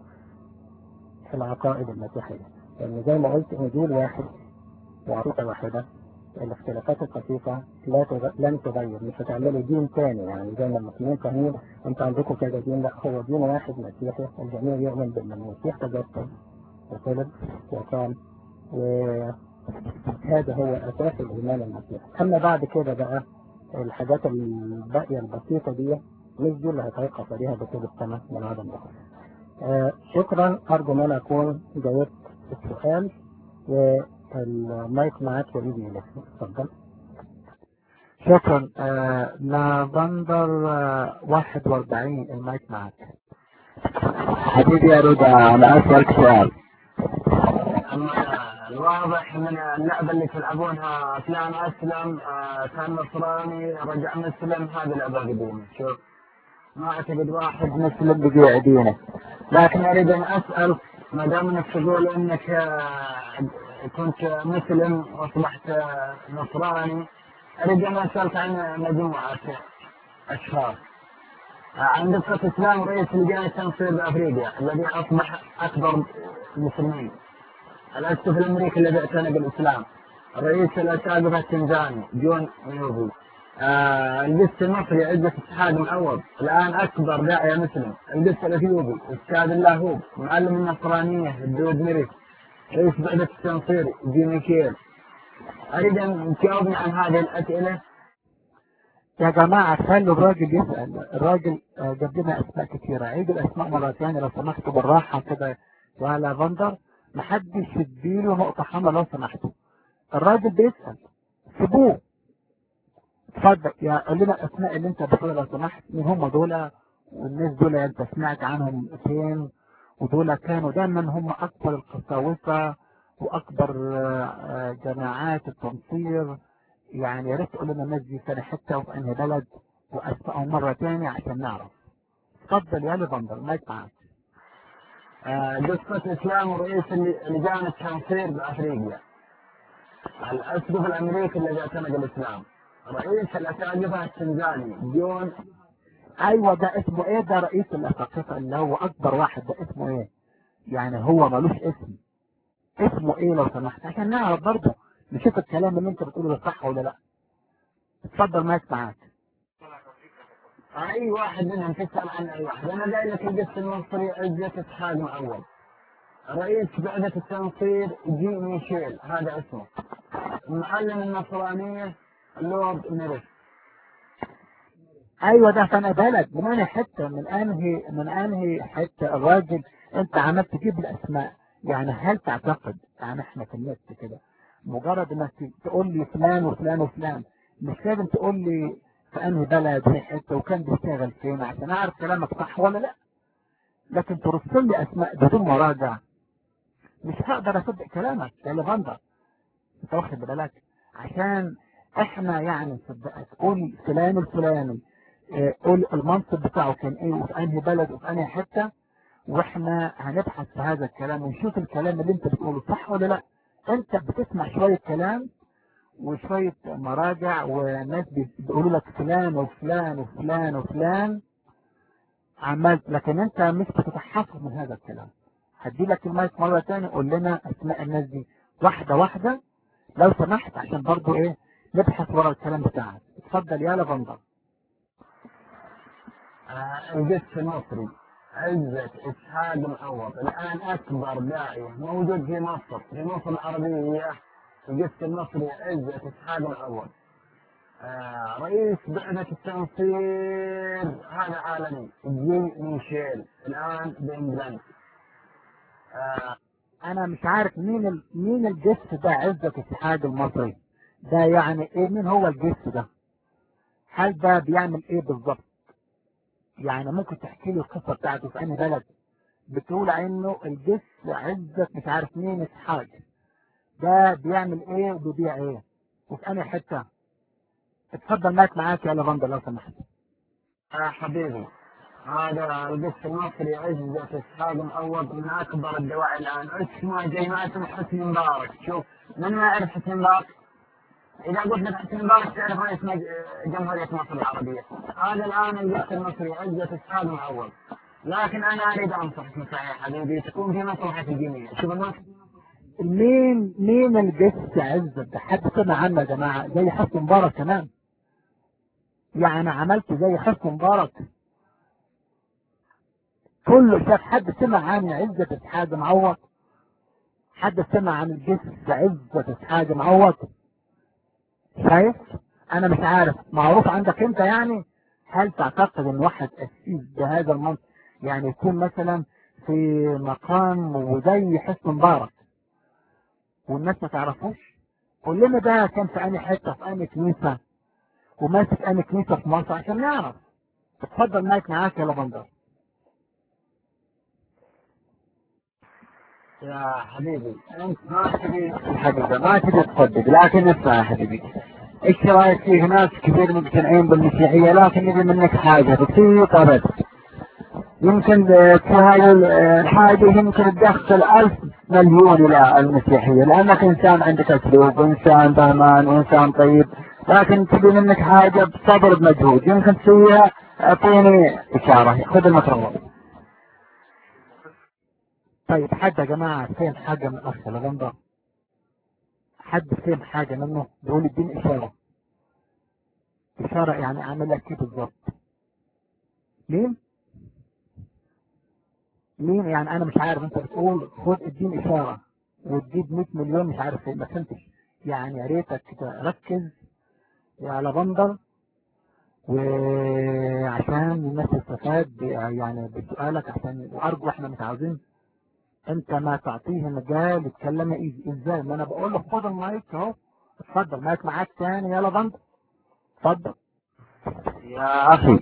العقائد المسيحية لأن زي ما قلت إنجيل واحد وعقيدة واحدة الاختلافات البسيطة لا تغ... لن تغير مش هتعملوا دين تاني يعني زي ما المسلمين فاهمين انتوا عندكم كذا دين لا هو دين واحد مسيحي الجميع يؤمن بأن المسيح تجسد وطلب وقام وهذا هو أساس الإيمان المسيحي أما بعد كده بقى الحاجات الباقية البسيطة دي مش دي اللي هيتوقف عليها دخول السماء من عدم دخول آه شكرا أرجو أن أنا أكون جاوبت السؤال والمايك معاك يا إيدي إليك اتفضل شكرا آه نوفمبر آه 41 المايك معك حبيبي يا رضا انا اسالك سؤال أما الواضح من اللعبة اللي تلعبونها فلان أسلم آه، كان نصراني رجع مسلم هذه لعبة قديمة شوف ما أعتقد واحد مسلم بيبيع دينه لكن أريد أن أسأل ما دام أنك تقول أنك آه، كنت مسلم وأصبحت آه، نصراني أريد أن أسألك عن مجموعة أشخاص آه، عند دفة إسلام رئيس لجان التنصير بأفريقيا الذي أصبح أكبر المسلمين الأسقف الأمريكي الذي اعتنق الإسلام رئيس الأساقفة التنزاني جون نيوبي آه القس المصري عزة اتحاد معوض الآن أكبر داعية مسلم القس الأثيوبي أستاذ اللاهوب معلم النصرانية الدود مريس رئيس بعثة التنصير جي ميكيل أريد أن تجاوبني عن هذه الأسئلة يا جماعة خلوا الراجل يسأل الراجل آه، جاب لنا أسماء كثيرة عيد الأسماء مرة ثانية لو سمحتوا بالراحة كده يا لافندر محدش يديله نقطة حمراء لو سمحتوا الراجل بيسأل سيبوه اتفضل يا قول لنا الأسماء اللي أنت بتقولها لو سمحت مين هم دول والناس دول أنت سمعت عنهم فين ودول كانوا دايما هم أكبر القساوسة وأكبر آه، آه، جماعات التنصير يعني يا ريت تقول لنا الناس دي كانوا حتة وفي أنهي بلد وأسمائهم مرة تانية عشان نعرف اتفضل يا ليفندر مايك معاك آه، قصة إسلام ورئيس لجان التنصير بأفريقيا الأسقف الأمريكي الذي اعتنق الإسلام رئيس الأساقفة التنزاني جون ايوه ده اسمه ايه ده رئيس الاساقفه اللي هو اكبر واحد ده اسمه ايه يعني هو ملوش اسم اسمه ايه لو سمحت عشان نعرف برضه نشوف الكلام اللي انت بتقوله ده صح ولا لا اتفضل مايك معاك أي واحد منهم تسأل عن أي واحد أنا قايل لك القس المصري عزة إسحاق معوض رئيس بعثة التنصير جي ميشيل هذا اسمه معلم النصرانية لورد ميريس ايوه ده كان بلد من انهي حته من انهي من انهي حته الراجل انت عمال تجيب الاسماء يعني هل تعتقد يعني احنا في النت كده مجرد انك تقول لي فلان وفلان وفلان مش لازم تقول لي في انهي بلد في حته وكان بيشتغل فين عشان اعرف كلامك صح ولا لا لكن ترسل لي اسماء بدون مراجعه مش هقدر اصدق كلامك يا ليفاندر انت واخد بالك عشان احنا يعني نصدقك قول فلان الفلاني اه، قول المنصب بتاعه كان ايه وفي انهي بلد وفي انهي حته واحنا هنبحث في هذا الكلام ونشوف الكلام اللي انت بتقوله صح ولا لا انت بتسمع شويه كلام وشوية مراجع وناس بيقولوا لك فلان وفلان وفلان وفلان عملت لكن انت مش بتتحفظ من هذا الكلام هدي لك المايك مرة تاني قول لنا اسماء الناس دي واحدة واحدة لو سمحت عشان برضو ايه نبحث ورا الكلام بتاعك اتفضل يا لافندر آه، القس المصري عزة إسحاق معوض الآن أكبر داعية موجود في مصر في مصر العربية القس المصري عزة إسحاق معوض آه، رئيس بعثة التنصير هذا عالمي جي ميشيل الآن بإنجلند آه، انا مش عارف مين ال... مين الجس ده عزة الاتحاد المصري ده يعني ايه مين هو الجس ده هل ده بيعمل ايه بالظبط يعني ممكن تحكي لي القصة بتاعته في انهي بلد بتقول انه الجس عزة مش عارف مين اسحاق ده بيعمل ايه وبيبيع ايه وفي انهي حتة اتفضل معاك معاك يا لافندر لو سمحت يا حبيبي هذا القس المصري عزة إسحاق معوض من أكبر الدواعي الآن اسمه زي ما اسمه حسني مبارك شوف من ما يعرف حسني مبارك إذا قلت لك حسني مبارك تعرف رئيس مج- جمهورية مصر العربية هذا الآن القس المصري عزة إسحاق معوض لكن أنا أريد أنصحك نصيحة يا حبيبي تكون في مصلحة الجميع شوف الناس مين مين الجس عزة ده حد سمع عنه يا جماعة زي حسن مبارك كمان يعني عملت زي حسن مبارك كله شاف حد سمع عن عزة اسحاق معوض حد سمع عن الجس عزة اسحاق معوض شايف انا مش عارف معروف عندك انت يعني هل تعتقد ان واحد اسيس بهذا المنصب يعني يكون مثلا في مقام وزي حسن مبارك والناس ما تعرفوش قول لنا ده كان في انهي حته في انهي كنيسه وماسك انهي كنيسه في مصر عشان نعرف اتفضل مايك معاك يا لافندر يا حبيبي أنت ما تبي الحقيقة ما تبي تصدق لكن اسمع يا حبيبي ايش رايك فيه ناس كثير مقتنعين بالمسيحية لكن نبي منك حاجة بسيطة بس يمكن آه، في هذه ال- آه، الحاجة يمكن تدخل ألف مليون إلى المسيحية لأنك إنسان عندك أسلوب وإنسان فهمان وإنسان طيب لكن تبي منك حاجة بصبر بمجهود يمكن تسويها أعطيني إشارة خذ الميكروفون طيب حد يا جماعه فهم حاجه من الاخ لافندر حد فهم حاجه منه بيقول اديني اشاره اشاره يعني اعمل لك ايه بالظبط مين مين يعني انا مش عارف انت بتقول خد اديني اشاره وتجيب 100 مليون مش عارف ايه ما فهمتش يعني يا ريتك كده ركز يا لافندر وعشان الناس تستفاد ب- يعني بسؤالك عشان وارجو احنا مش عاوزين انت ما تعطيه مجال يتكلم إيه- ازاي ما انا بقول له خد المايك اهو اتفضل مايك معاك تاني يلا بند اتفضل يا أخي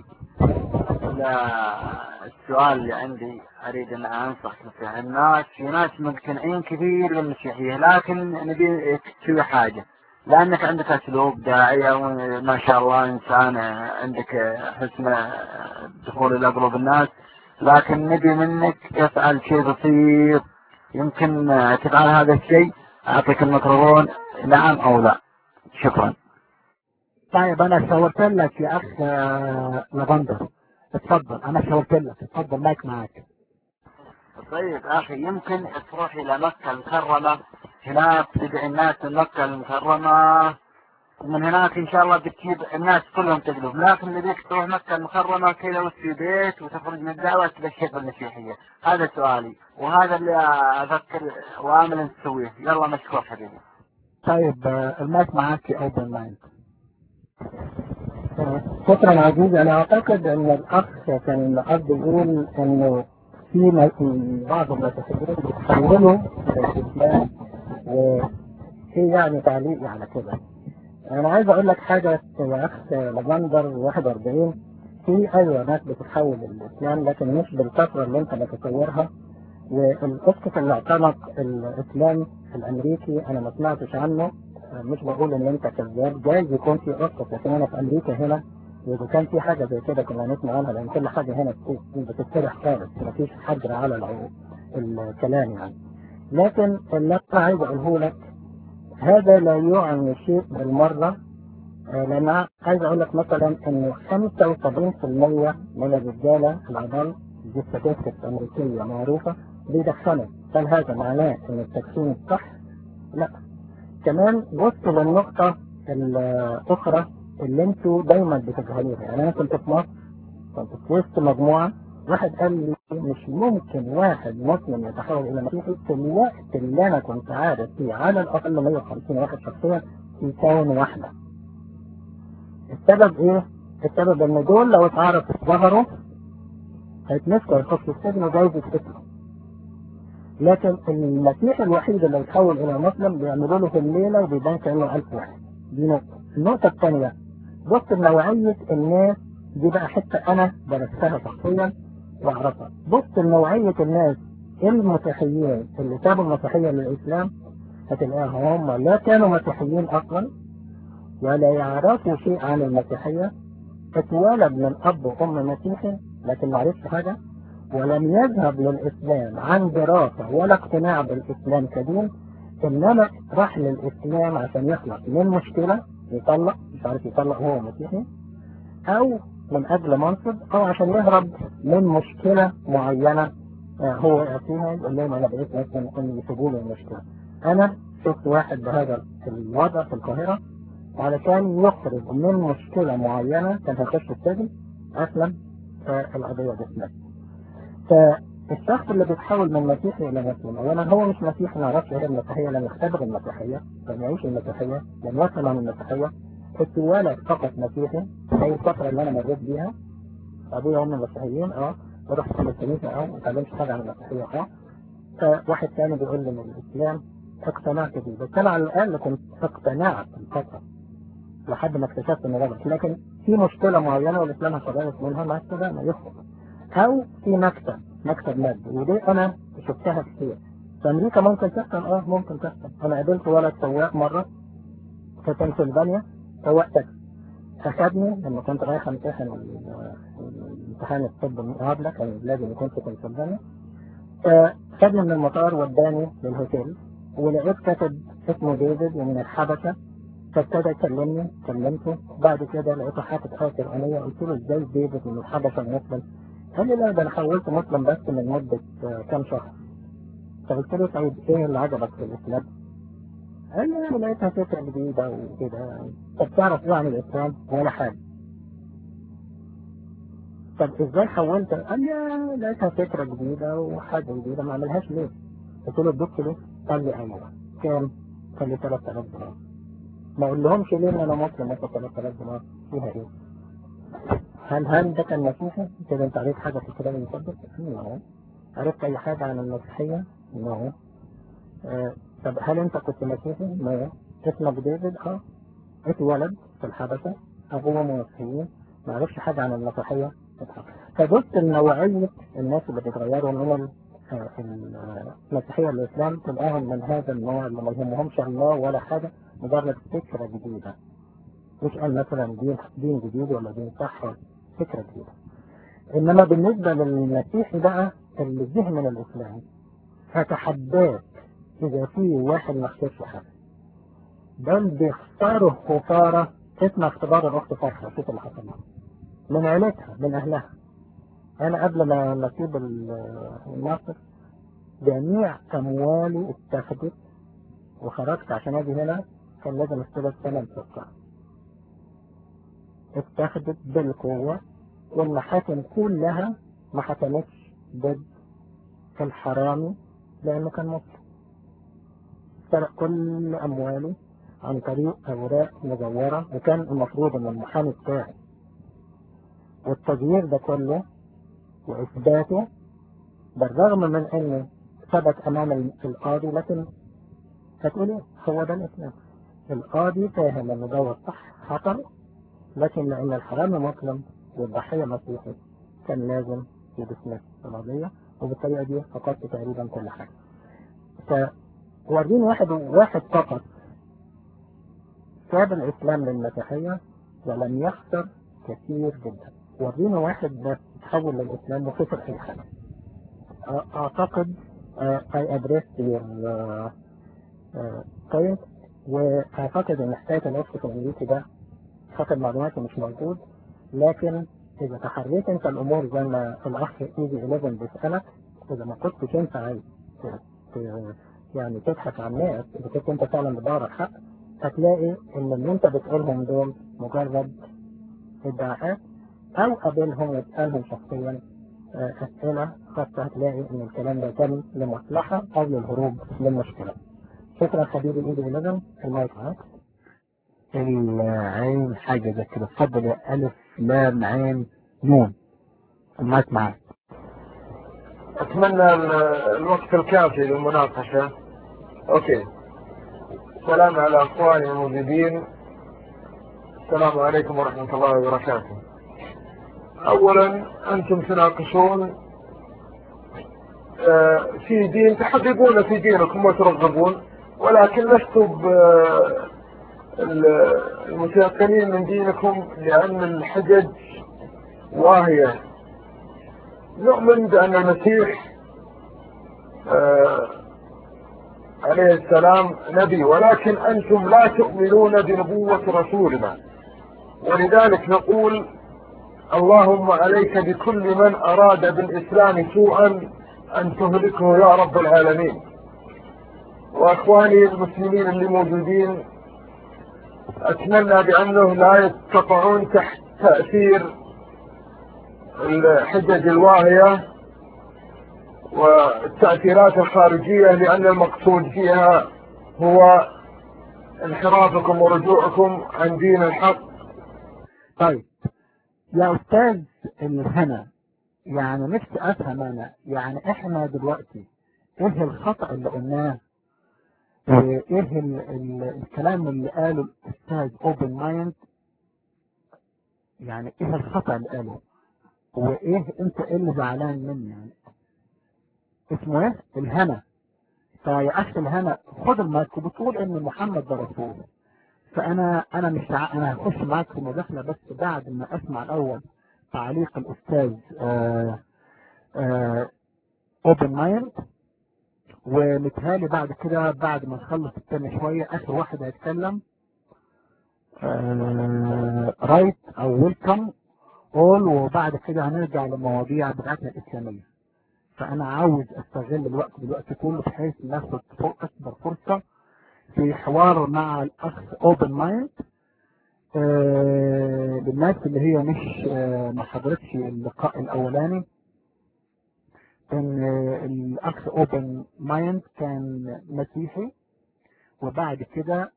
لا السؤال اللي عندي أريد أن أنصح نصيحة الناس في ناس مقتنعين كثير بالمسيحية لكن نبي تسوي حاجة لأنك عندك أسلوب داعية وما شاء الله إنسان عندك حسن دخول إلى قلوب الناس لكن نبي منك تفعل شيء بسيط يمكن تفعل هذا الشيء أعطيك الميكروفون نعم أو لا شكرا طيب انا شاورت لك يا اخ آه، لافندر اتفضل انا شاورت لك اتفضل مايك معاك طيب اخي يمكن تروح الى مكة المكرمة هناك تدعي الناس من مكة المكرمة ومن هناك ان شاء الله بتجيب الناس كلهم تقلب لكن نبيك تروح مكة المكرمة كذا وفي بيت وتخرج من الدعوة تبشر بالمسيحية هذا سؤالي وهذا اللي افكر وامل ان تسويه يلا مشكور حبيبي طيب آه، المايك معاك يا اوبن مايك شكرا عزيز انا اعتقد ان الاخ كان قصده يقول انه في م- بعض المتفكرين بيتحولوا الاسلام وفي يعني تعليق على كده انا عايز اقول لك حاجه يا اخ لافندر 41 في ايوه ناس بتتحول للاسلام لكن مش بالكثره اللي انت متصورها والاسقف اللي اعتنق الاسلام الامريكي انا ما سمعتش عنه مش بقول ان انت كذاب جايز يكون في اسقف لكن انا في امريكا هنا واذا كان في حاجه زي كده كنا نسمع عنها لان كل حاجه هنا بت- بتتفتح خالص مفيش حجر على العو- الكلام يعني لكن اللي انا عايز اقوله لك هذا لا يعني شيء بالمرة آه، لأن أنا عايز أقول لك مثلا إن 75% من الرجالة العضل دي statistics أمريكية معروفة بيدخنوا هل هذا معناه إن التدخين صح؟ لا كمان بص للنقطة الأخرى اللي انتوا دايما بتجهلوها يعني أنا كنت في مصر كنت في وسط مجموعة واحد قال لي مش ممكن واحد مسلم يتحول إلى مسيحي في الوقت اللي أنا كنت عارف فيه على الأقل 150 واحد شخصيا في كون واحدة السبب إيه؟ السبب إن دول لو اتعرف ظهروا هيتمسكوا يخشوا السجن وجايز يتقتلوا لكن المسيح الوحيد اللي يتحول إلى مسلم بيعملوا له في الليلة وبيبان كأنه ألف واحد دي نقطة النقطة الثانية بص لنوعية الناس دي بقى حتة أنا درستها شخصيا وأعرفها بص لنوعية الناس المسيحيين اللي سابوا المسيحية للإسلام هتلاقيهم هم لا كانوا مسيحيين أصلا ولا يعرفوا شيء عن المسيحية اتولد من أب وأم مسيحي لكن ما عرفش حاجة ولم يذهب للإسلام عن دراسة ولا اقتناع بالإسلام كدين إنما راح للإسلام عشان يخلص من مشكلة يطلق مش عارف يطلق هو مسيحي أو من أجل منصب أو عشان يهرب من مشكلة معينة آه، هو وقع فيها يقول لهم أنا بقيت مثلا إن يسيبوا لي المشكلة أنا شفت واحد بهذا الوضع في القاهرة علشان يخرج من مشكلة معينة كان هيخش السجن أسلم فالقضية جسمت فالشخص اللي بيتحول من مسيحي إلى مسلم أولا هو مش مسيحي ما يعرفش إيه المسيحية لم يختبر المسيحية لم يعيش المسيحية لم يفهم عن المسيحية اتولد فقط مسيحي هي الفترة اللي أنا مريت بيها أبويا وأمي مسيحيين أه ورحت في الكنيسة أه ما اتعلمتش حاجة عن المسيحية أه فواحد تاني بيقول لي من الإسلام اقتنعت بيه بس أنا على الأقل كنت اقتنعت فقط لحد ما اكتشفت إنه غلط لكن في مشكلة معينة والإسلام هتغير منها مع السلامة يخرج أو في مكتب مكتب مادي ودي أنا شفتها كتير في أمريكا ممكن تحصل أه ممكن تحصل أنا قابلت ولد سواق مرة في بنسلفانيا سواق تاكسي أخدني لما كنت رايح امتحن ال- امتحان الطب المقابلة كان لازم يكون في بنسلفانيا آه، خدني من المطار وداني للهوتيل ولقيت كاتب اسمه ديفيد ومن الحبشة فابتدى يكلمني كلمته بعد كده لقيته حاطط حاجة قرآنية قلت له ازاي ديفيد من الحبشة مسلم قال لي لا ده انا حولت مسلم بس من مدة آه، كام شهر فقلت له طيب ايه اللي عجبك في الاسلام؟ قال لي انا لقيتها فكرة جديدة وكده طب تعرف ايه عن الاسلام؟ ولا حاجة طب ازاي حولت؟ قال لي لقيتها فكرة جديدة وحاجة جديدة ما اعملهاش ليه؟ قلت له ادوك ليه؟ قال لي ايوه كام؟ قال لي 3000 دولار ما اقول لهمش ليه ان انا مسلم مثلا 3000 دولار فيها ايه؟ هل هل ده كان مسيحي؟ كده انت قريت حاجة في الكتاب المقدس؟ نعم عرفت اي حاجة عن المسيحية؟ نعم آه، طب هل انت كنت مسيحي؟ نعم اسمك ديفيد؟ اه اتولد في الحبشة ابوه مسيحيين ما عرفش حاجة عن المسيحية اضحك. فبص النوعية الناس اللي بيتغيروا من ال- آه، ال- المسيحية للإسلام تلاقيهم من هذا النوع اللي ما يهمهمش الله ولا حاجة مجرد فكرة جديدة مش قال مثلا دين دين جديد ولا دين صح فكرة جديدة إنما بالنسبة للمسيحي بقى اللي ذهن من الإسلام أتحداك إذا في واحد ما خسرش حاجة بل بيختاروا خسارة اسمها اختبار الأخت فرحة شوف اللي حصل لها من عيلتها من أهلها أنا قبل ما ما أسيب ال- مصر جميع أموالي اتخذت وخرجت عشان أجي هنا كان لازم استلف ثمن سكر اتخذت بالقوة والمحاكم كلها ما حكمتش ضد الحرامي لأنه كان مسلم سرق كل أمواله عن طريق أوراق مزورة وكان المفروض إن المحامي بتاعي والتغيير ده كله وإثباته بالرغم من إنه ثبت أمام القاضي لكن هتقول إيه؟ هو ده الإسلام القاضي فاهم إن ده صح خطر لكن لأن الحرامي مسلم والضحية مسيحي كان لازم يدسمس القضية وبالطريقة دي فقدت تقريبا كل حاجة فوريني واحد واحد فقط ساب الإسلام للمسيحية ولم يخسر كثير جدا وريني واحد بس تحول للإسلام وخسر أي حاجة أ- أعتقد uh, I addressed your uh, uh, point واعتقد ان حكايه الاسقف الامريكي ده حسب معلوماتي مش موجود لكن اذا تحريت انت الامور زي ما الاخ ايزي 11 بيسالك اذا ما كنتش انت عايز ت- ت- يعني تضحك على الناس اذا كنت انت فعلا بتدور على الحق هتلاقي ان اللي انت بتقولهم دول مجرد ادعاءات او قابلهم واسالهم شخصيا آه، اسئله خاصه هتلاقي ان الكلام ده تم لمصلحه او للهروب من مشكله. شكرا حبيبي الايدي 11 المايك معاك. العين حاجة زي كده اتفضل يا ألف لام عين نون المايك معاك أتمنى ال- الوقت الكافي للمناقشة أوكي السلام على أخواني الموجودين السلام عليكم ورحمة الله وبركاته أولا أنتم تناقشون آه، في دين تحققون في دينكم وترغبون ولكن لستم ب- ال- المتيقنين من دينكم لأن الحجج واهية نؤمن بأن المسيح آه، عليه السلام نبي ولكن أنتم لا تؤمنون بنبوة رسولنا ولذلك نقول اللهم عليك بكل من أراد بالإسلام سوءا أن تهلكه يا رب العالمين وأخواني المسلمين اللي موجودين أتمنى بأنه لا يقطعون تحت تأثير الحجج الواهية والتأثيرات الخارجية لأن المقصود فيها هو انحرافكم ورجوعكم عن دين الحق طيب يا أستاذ الهنا يعني نفسي أفهم أنا يعني إحنا دلوقتي إيه الخطأ اللي قلناه وإيه ال ال الكلام اللي قاله الأستاذ أوبن مايند يعني إيه الخطأ اللي قاله وإيه أنت إيه اللي زعلان مني يعني اسمه إيه الهنا فيا أخي الهنا خد المايك وبتقول إن محمد ده رسول فانا انا مش ع... انا هخش معاك في مداخله بس بعد ما اسمع الاول تعليق الاستاذ اوبن مايند ومتهيألي بعد كده بعد ما نخلص التاني شويه اخر واحد هيتكلم رايت او ويلكم اول وبعد كده هنرجع للمواضيع بتاعتنا الاسلاميه فانا عاوز استغل الوقت دلوقتي كله بحيث ناخد فوق اكبر فرصه في حوار مع الاخ اوبن مايند آه للناس اللي هي مش آه ما حضرتش اللقاء الاولاني ان آه الاخ اوبن مايند كان مسيحي وبعد كده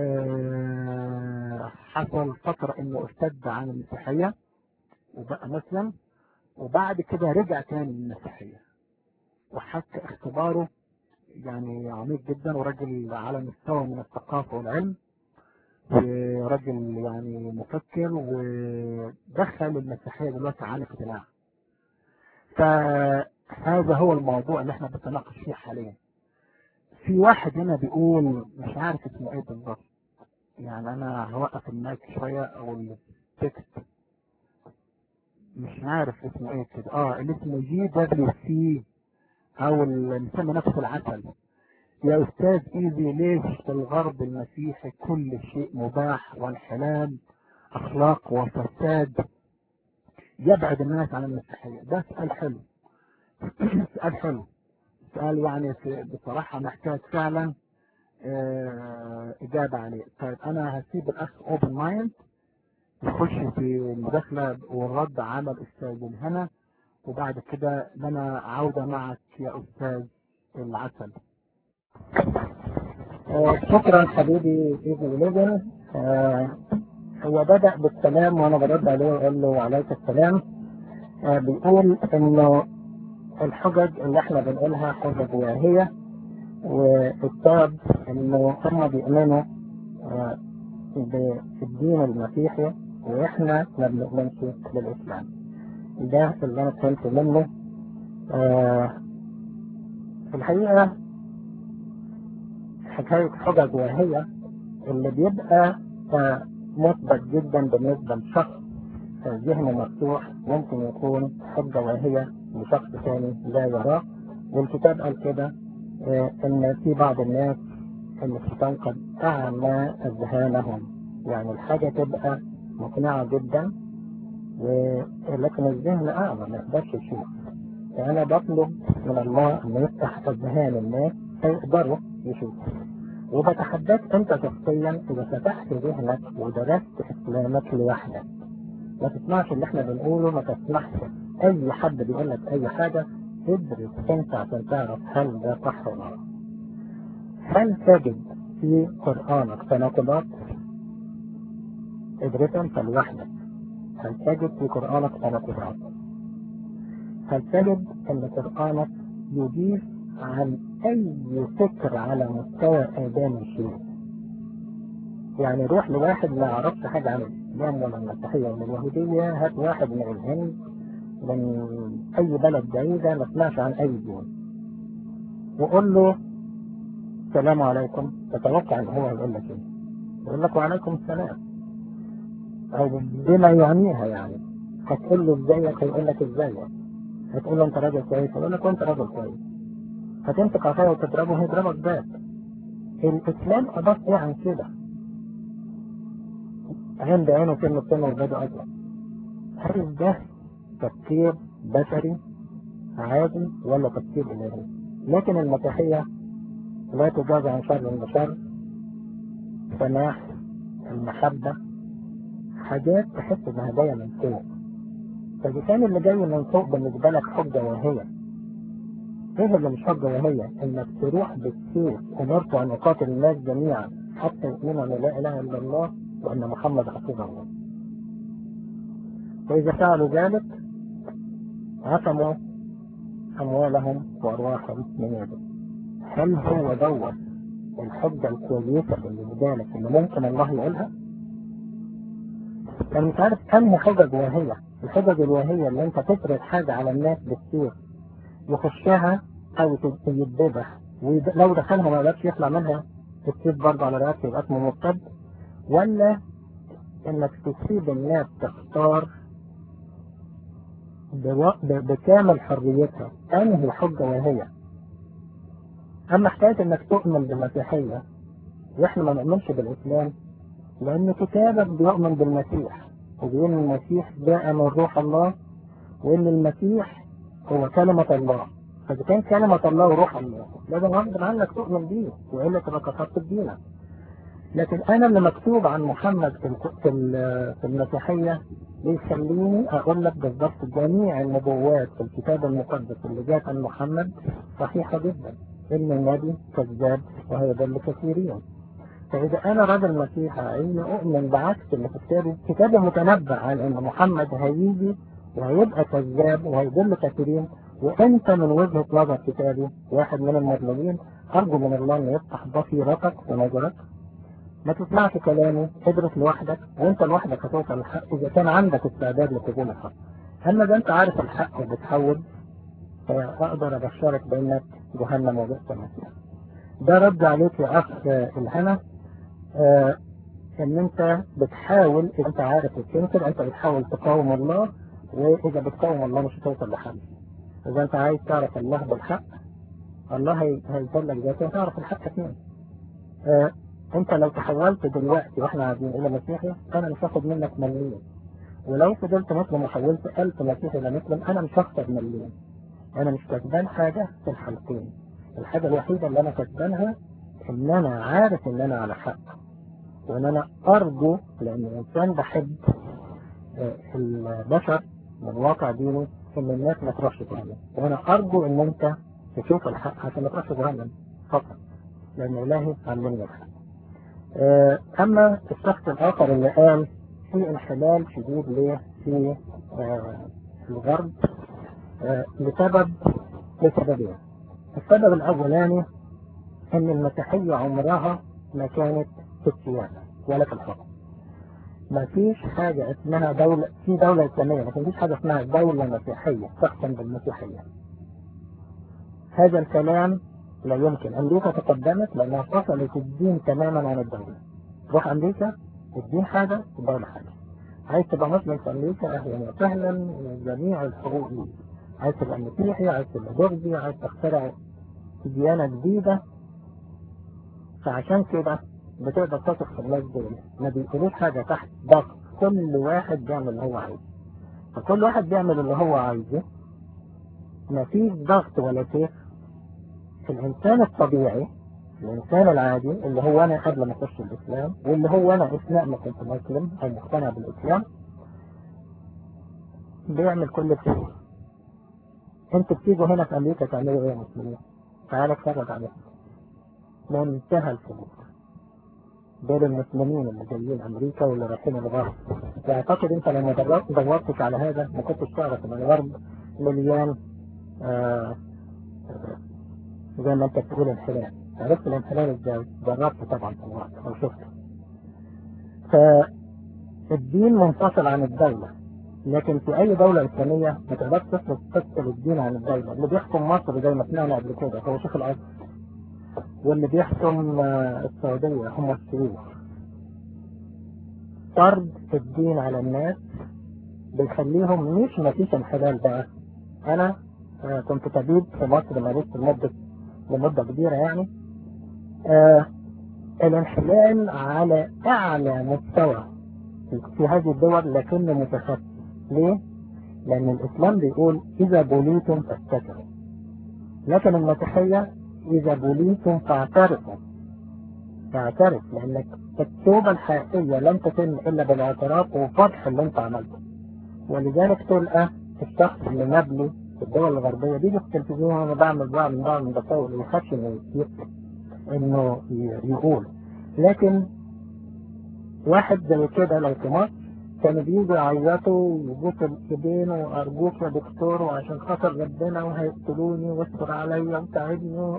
آه حصل فترة انه ارتد عن المسيحية وبقى مسلم وبعد كده رجع تاني للمسيحية وحتى اختباره يعني عميق جدا وراجل على مستوى من الثقافة والعلم وراجل يعني مفكر ودخل المسيحية دلوقتي على اقتناع فهذا هو الموضوع اللي احنا بنتناقش فيه حاليا في واحد هنا بيقول مش عارف اسمه ايه بالظبط يعني انا هوقف المايك شوية او التكست مش عارف اسمه ايه كده اه اللي اسمه جي دبليو سي او اللي مسمى نفسه العسل يا استاذ ايزي ليش في الغرب المسيحي كل شيء مباح والحلال اخلاق وفساد يبعد الناس عن المسيحية ده سؤال حلو سؤال حلو سؤال يعني بصراحة محتاج فعلا اه اجابة عليه طيب انا هسيب الاخ اوبن مايند يخش في المداخلة والرد على الاستاذ الهنا وبعد كده لنا عودة معك يا أستاذ العسل آه شكرا حبيبي ايزي وليفن آه هو بدأ بالسلام وانا برد عليه واقول له عليك السلام آه بيقول انه الحجج اللي احنا بنقولها حجج واهية والسبب انه هم بيؤمنوا آه بالدين المسيحي واحنا ما بنؤمنش بالاسلام ده اللي انا فهمت منه آه في الحقيقة حكاية حجج وهي اللي بيبقى آه مثبت جدا بالنسبة لشخص ذهنه مفتوح ممكن يكون حجة وهي لشخص ثاني لا يراه والكتاب قال كده آه ان في بعض الناس ان الشيطان قد اعمى اذهانهم يعني الحاجة تبقى مقنعة جدا ولكن الذهن اعمى ما يقدرش يشوف فانا بطلب من الله انه يفتح اذهان الناس فيقدروا يشوفوا وبتحداك انت شخصيا اذا فتحت ذهنك ودرست اسلامك لوحدك ما تسمعش اللي احنا بنقوله ما تسمعش اي حد بيقول لك اي حاجة ادرس انت عشان تعرف هل ده صح ولا لا هل تجد في قرآنك تناقضات ادرس انت لوحدك هل تجد في قرآنك تناقضات هل تجد ان قرآنك يجيب عن اي فكر على مستوى ادام شيء يعني روح لواحد ما يعرفش حاجة عن الاسلام ولا المسيحية ولا اليهودية هات واحد من الهند من اي بلد بعيدة ما سمعش عن اي دين وقول له السلام عليكم تتوقع ان هو هيقول لك ايه يقول لك وعليكم السلام او بما يعنيها يعني هتقول له ازيك هيقول لك ازيك هتقول له انت راجل كويس هيقول لك وانت راجل كويس هتمسك عصايه وتضربه هيضربك باك الاسلام اضاف ايه عن كده عين بعينه كلمة كلمة وبدأ أطلع هل ده تفكير بشري عادي ولا تفكير إلهي لكن المسيحية لا تجاز عن شر بشر سماح المحبة حاجات تحس انها جاية من فوق فإذا كان اللي جاي من فوق بالنسبة لك حجة وهي ايه اللي مش حجة وهي انك تروح بالسيف امرت ان اقاتل الناس جميعا حتى يؤمنوا ان لا اله الا الله وان محمد رسول الله فاذا فعلوا ذلك عصموا اموالهم وارواحهم من يده هل هو دوت الحجة الكويسة بالنسبة لك اللي ممكن الله يقولها؟ أنا مش عارف كم حجج وهية الحجج الوهية اللي أنت تفرض حاجة على الناس بالسيف يخشها أو يتذبح ولو دخلها ما يقدرش يطلع منها السيف برضه على رأسه يبقى اسمه مرتد ولا إنك تسيب الناس تختار بكامل حريتها أنهي حجة وهي أما حكاية إنك تؤمن بالمسيحية وإحنا ما نؤمنش بالإسلام لأن كتابك بيؤمن بالمسيح وبيقول إن المسيح جاء من روح الله وإن المسيح هو كلمة الله فإذا كان كلمة الله وروح الله لازم غصب عنك تؤمن بيه وإلا تبقى كفرت بدينك لكن أنا اللي مكتوب عن محمد في في المسيحية بيخليني أقول لك بالظبط جميع النبوات في الكتاب المقدس اللي جاءت عن محمد صحيحة جدا إن النبي كذاب وهيضل كثيرين فإذا أنا راجل مسيحي إني أؤمن بعكس اللي في كتابي كتابي متنبأ عن إن محمد هيجي وهيبقى كذاب وهيضل كثيرين وأنت من وجهة نظر كتابي واحد من المظلومين أرجو من الله إنه يفتح بصيرتك ونظرك ما تسمعش كلامي ادرس لوحدك وانت لوحدك هتوصل للحق اذا كان عندك استعداد لقبول الحق اما اذا انت عارف الحق وبتحول فاقدر ابشرك بانك جهنم وبئس المصير ده رد عليك يا اخ الهنا آه ان انت بتحاول انت عارف وتنكر انت بتحاول تقاوم الله واذا بتقاوم الله مش هتوصل لحل اذا انت عايز تعرف الله بالحق الله هيدلك ذاته وتعرف الحق فين آه انت لو تحولت دلوقتي واحنا قاعدين الى مسيحي انا مش هاخد منك مليون ولو فضلت مسلم وحولت ألف مسيحي الى مسلم انا مش هخسر مليون انا مش كسبان حاجة في الحالتين الحاجة الوحيدة اللي انا كسبانها ان انا عارف ان انا على حق وان انا ارجو لان الانسان بحب البشر من واقع ديني ان الناس ما تروحش جهنم وانا ارجو ان انت تشوف الحق عشان ما تروحش جهنم فقط لان الهي علمني الحق اما الشخص الاخر اللي قال في انحلال شديد ليه في الغرب لسبب لسببين السبب الاولاني ان المسيحية عمرها ما كانت في السياسة ولا في الحكم ما فيش حاجة اسمها دولة في دولة اسلامية لكن فيش حاجة اسمها دولة مسيحية تحكم بالمسيحية هذا الكلام لا يمكن امريكا تقدمت لانها فصلت الدين تماما عن الدولة روح امريكا الدين حاجة الدولة حاجة عايز تبقى مسلم في امريكا اهلا وسهلا جميع الحقوق ليك عايز تبقى مسيحي عايز تبقى درزي عايز تخترع ديانة جديدة فعشان كده بتقدر تثق في الناس دول ما بيقولوش حاجة تحت ضغط كل واحد بيعمل اللي هو عايزه فكل واحد بيعمل اللي هو عايزه مفيش ضغط ولا كيف الإنسان الطبيعي الإنسان العادي اللي هو أنا قبل ما أخش الإسلام واللي هو أنا أثناء ما كنت مسلم أو مقتنع بالإسلام بيعمل كل شيء انتوا بتيجوا هنا في أمريكا تعملوا إيه يا مسلمين؟ تعالى اتفرج عليهم منتهى الفضول دول المسلمين اللي جايين أمريكا واللي رايحين الغرب واعتقد انت لما دورت دورتش على هذا ما كنتش تعرف ان الغرب مليان آه زي ما انت بتقول انحلال عرفت الانحلال ازاي جربت طبعا في الوقت او شفته فالدين منفصل عن الدولة لكن في اي دولة اسلامية ما تقدرش تفرض تفصل الدين عن الدولة اللي بيحكم مصر زي ما سمعنا قبل كده هو شيخ الازهر واللي بيحكم آه، السعودية هم الشيوخ فرض الدين على الناس بيخليهم مش مفيش انحلال بقى انا آه، كنت طبيب في مصر مارست لمدة لمدة كبيرة يعني آه الانحلال على اعلى مستوى في- في هذه الدول لكنه متخفي ليه؟ لان الاسلام بيقول اذا بوليتم فاستتروا لكن المسيحية اذا بوليتم فاعترفوا اعترف لانك التوبة الحقيقية لن تتم الا بالاعتراف وفتح اللي انت عملته ولذلك تلقى الشخص اللي نبلي في الدول الغربية بيجي في التلفزيون وانا بعمل بعمل بعمل بصور ويخافش انه يكتب انه ي- يقول لكن واحد زي كده لو في مصر كانوا بيجوا يعيطوا ويبوسوا الايدين وارجوك يا دكتور وعشان خاطر ربنا وهيقتلوني واستر عليا وساعدني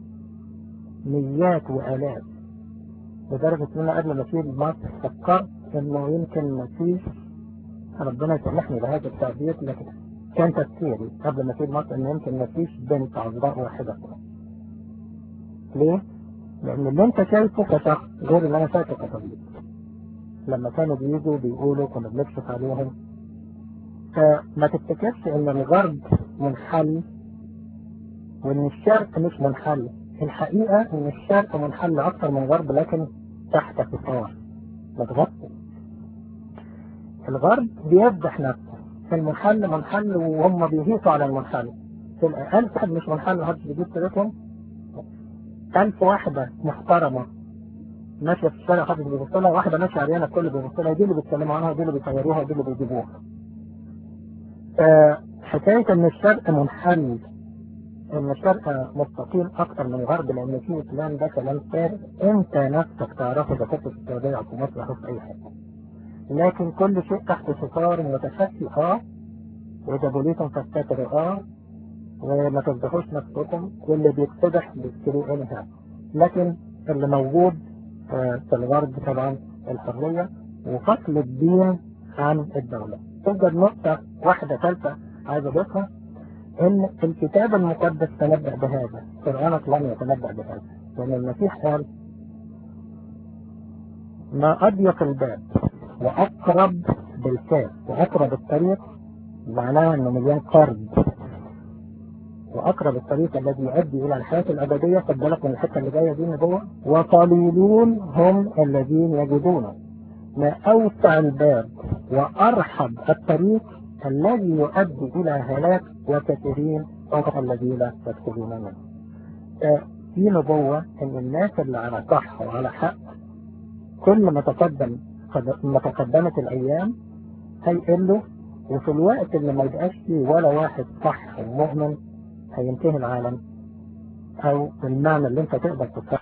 ميات والاف لدرجة ان انا قبل ما اسيب مصر فكرت انه يمكن مفيش ربنا يسامحني بهذا التعبير لكن كان تفكيري قبل ما اسيب مصر ان يمكن مفيش بنت عذراء واحدة في مصر. ليه؟ لان اللي انت شايفه كشخص غير اللي انا شايفه كطبيب لما كانوا بيجوا بيقولوا كنا بنكشف عليهم فما تفتكرش ان الغرب منحل وان الشرق مش منحل الحقيقة ان الشرق منحل اكتر من الغرب لكن تحت ستار متغطي الغرب بيفضح نفسه المنحل منحل وهم بيهيطوا على المنحل في الأقل واحد مش منحل محدش بيجيب سيرتهم ألف واحدة محترمة ماشية في الشارع محدش بيبص لها واحدة ماشية عريانة الكل بيبص لها دي اللي بيتكلموا عنها دي اللي بيصوروها دي اللي بيجيبوها آه، حكاية إن الشرق منحل إن الشرق مستقيم أكتر من الغرب لأن في إسلام ده كلام فارغ أنت نفسك تعرفه إذا كنت في السعودية أو في مصر أو في أي حتة لكن كل شيء تحت ستار متخفي اه وإذا بوليتم فاستتروا اه وما تفضحوش نفسكم واللي بيتفضح بيشتروا انها لكن اللي موجود آه، في الغرب طبعا الحرية وفصل الدين عن الدولة توجد نقطة واحدة ثالثة عايز أضيفها إن الكتاب المقدس تنبأ بهذا قرآنك لم يتنبأ بهذا لأن المسيح قال ما أضيق الباب وأقرب بالكاف وأقرب الطريق معناها إنه مليان قرب وأقرب الطريق الذي يؤدي إلى الحياة الأبدية خد بالك من الحتة اللي جاية دي نبوة وقليلون هم الذين يجدونه ما أوسع الباب وأرحب الطريق الذي يؤدي إلى هلاك وكثيرين هم الذين يدخلون منه آه، في نبوة إن الناس اللي على صح وعلى حق كل ما تقدم قد- ما تقدمت الأيام هيقلوا وفي الوقت اللي ما يبقاش فيه ولا واحد صح ومؤمن هينتهي العالم أو المعنى اللي أنت تقدر تفهمه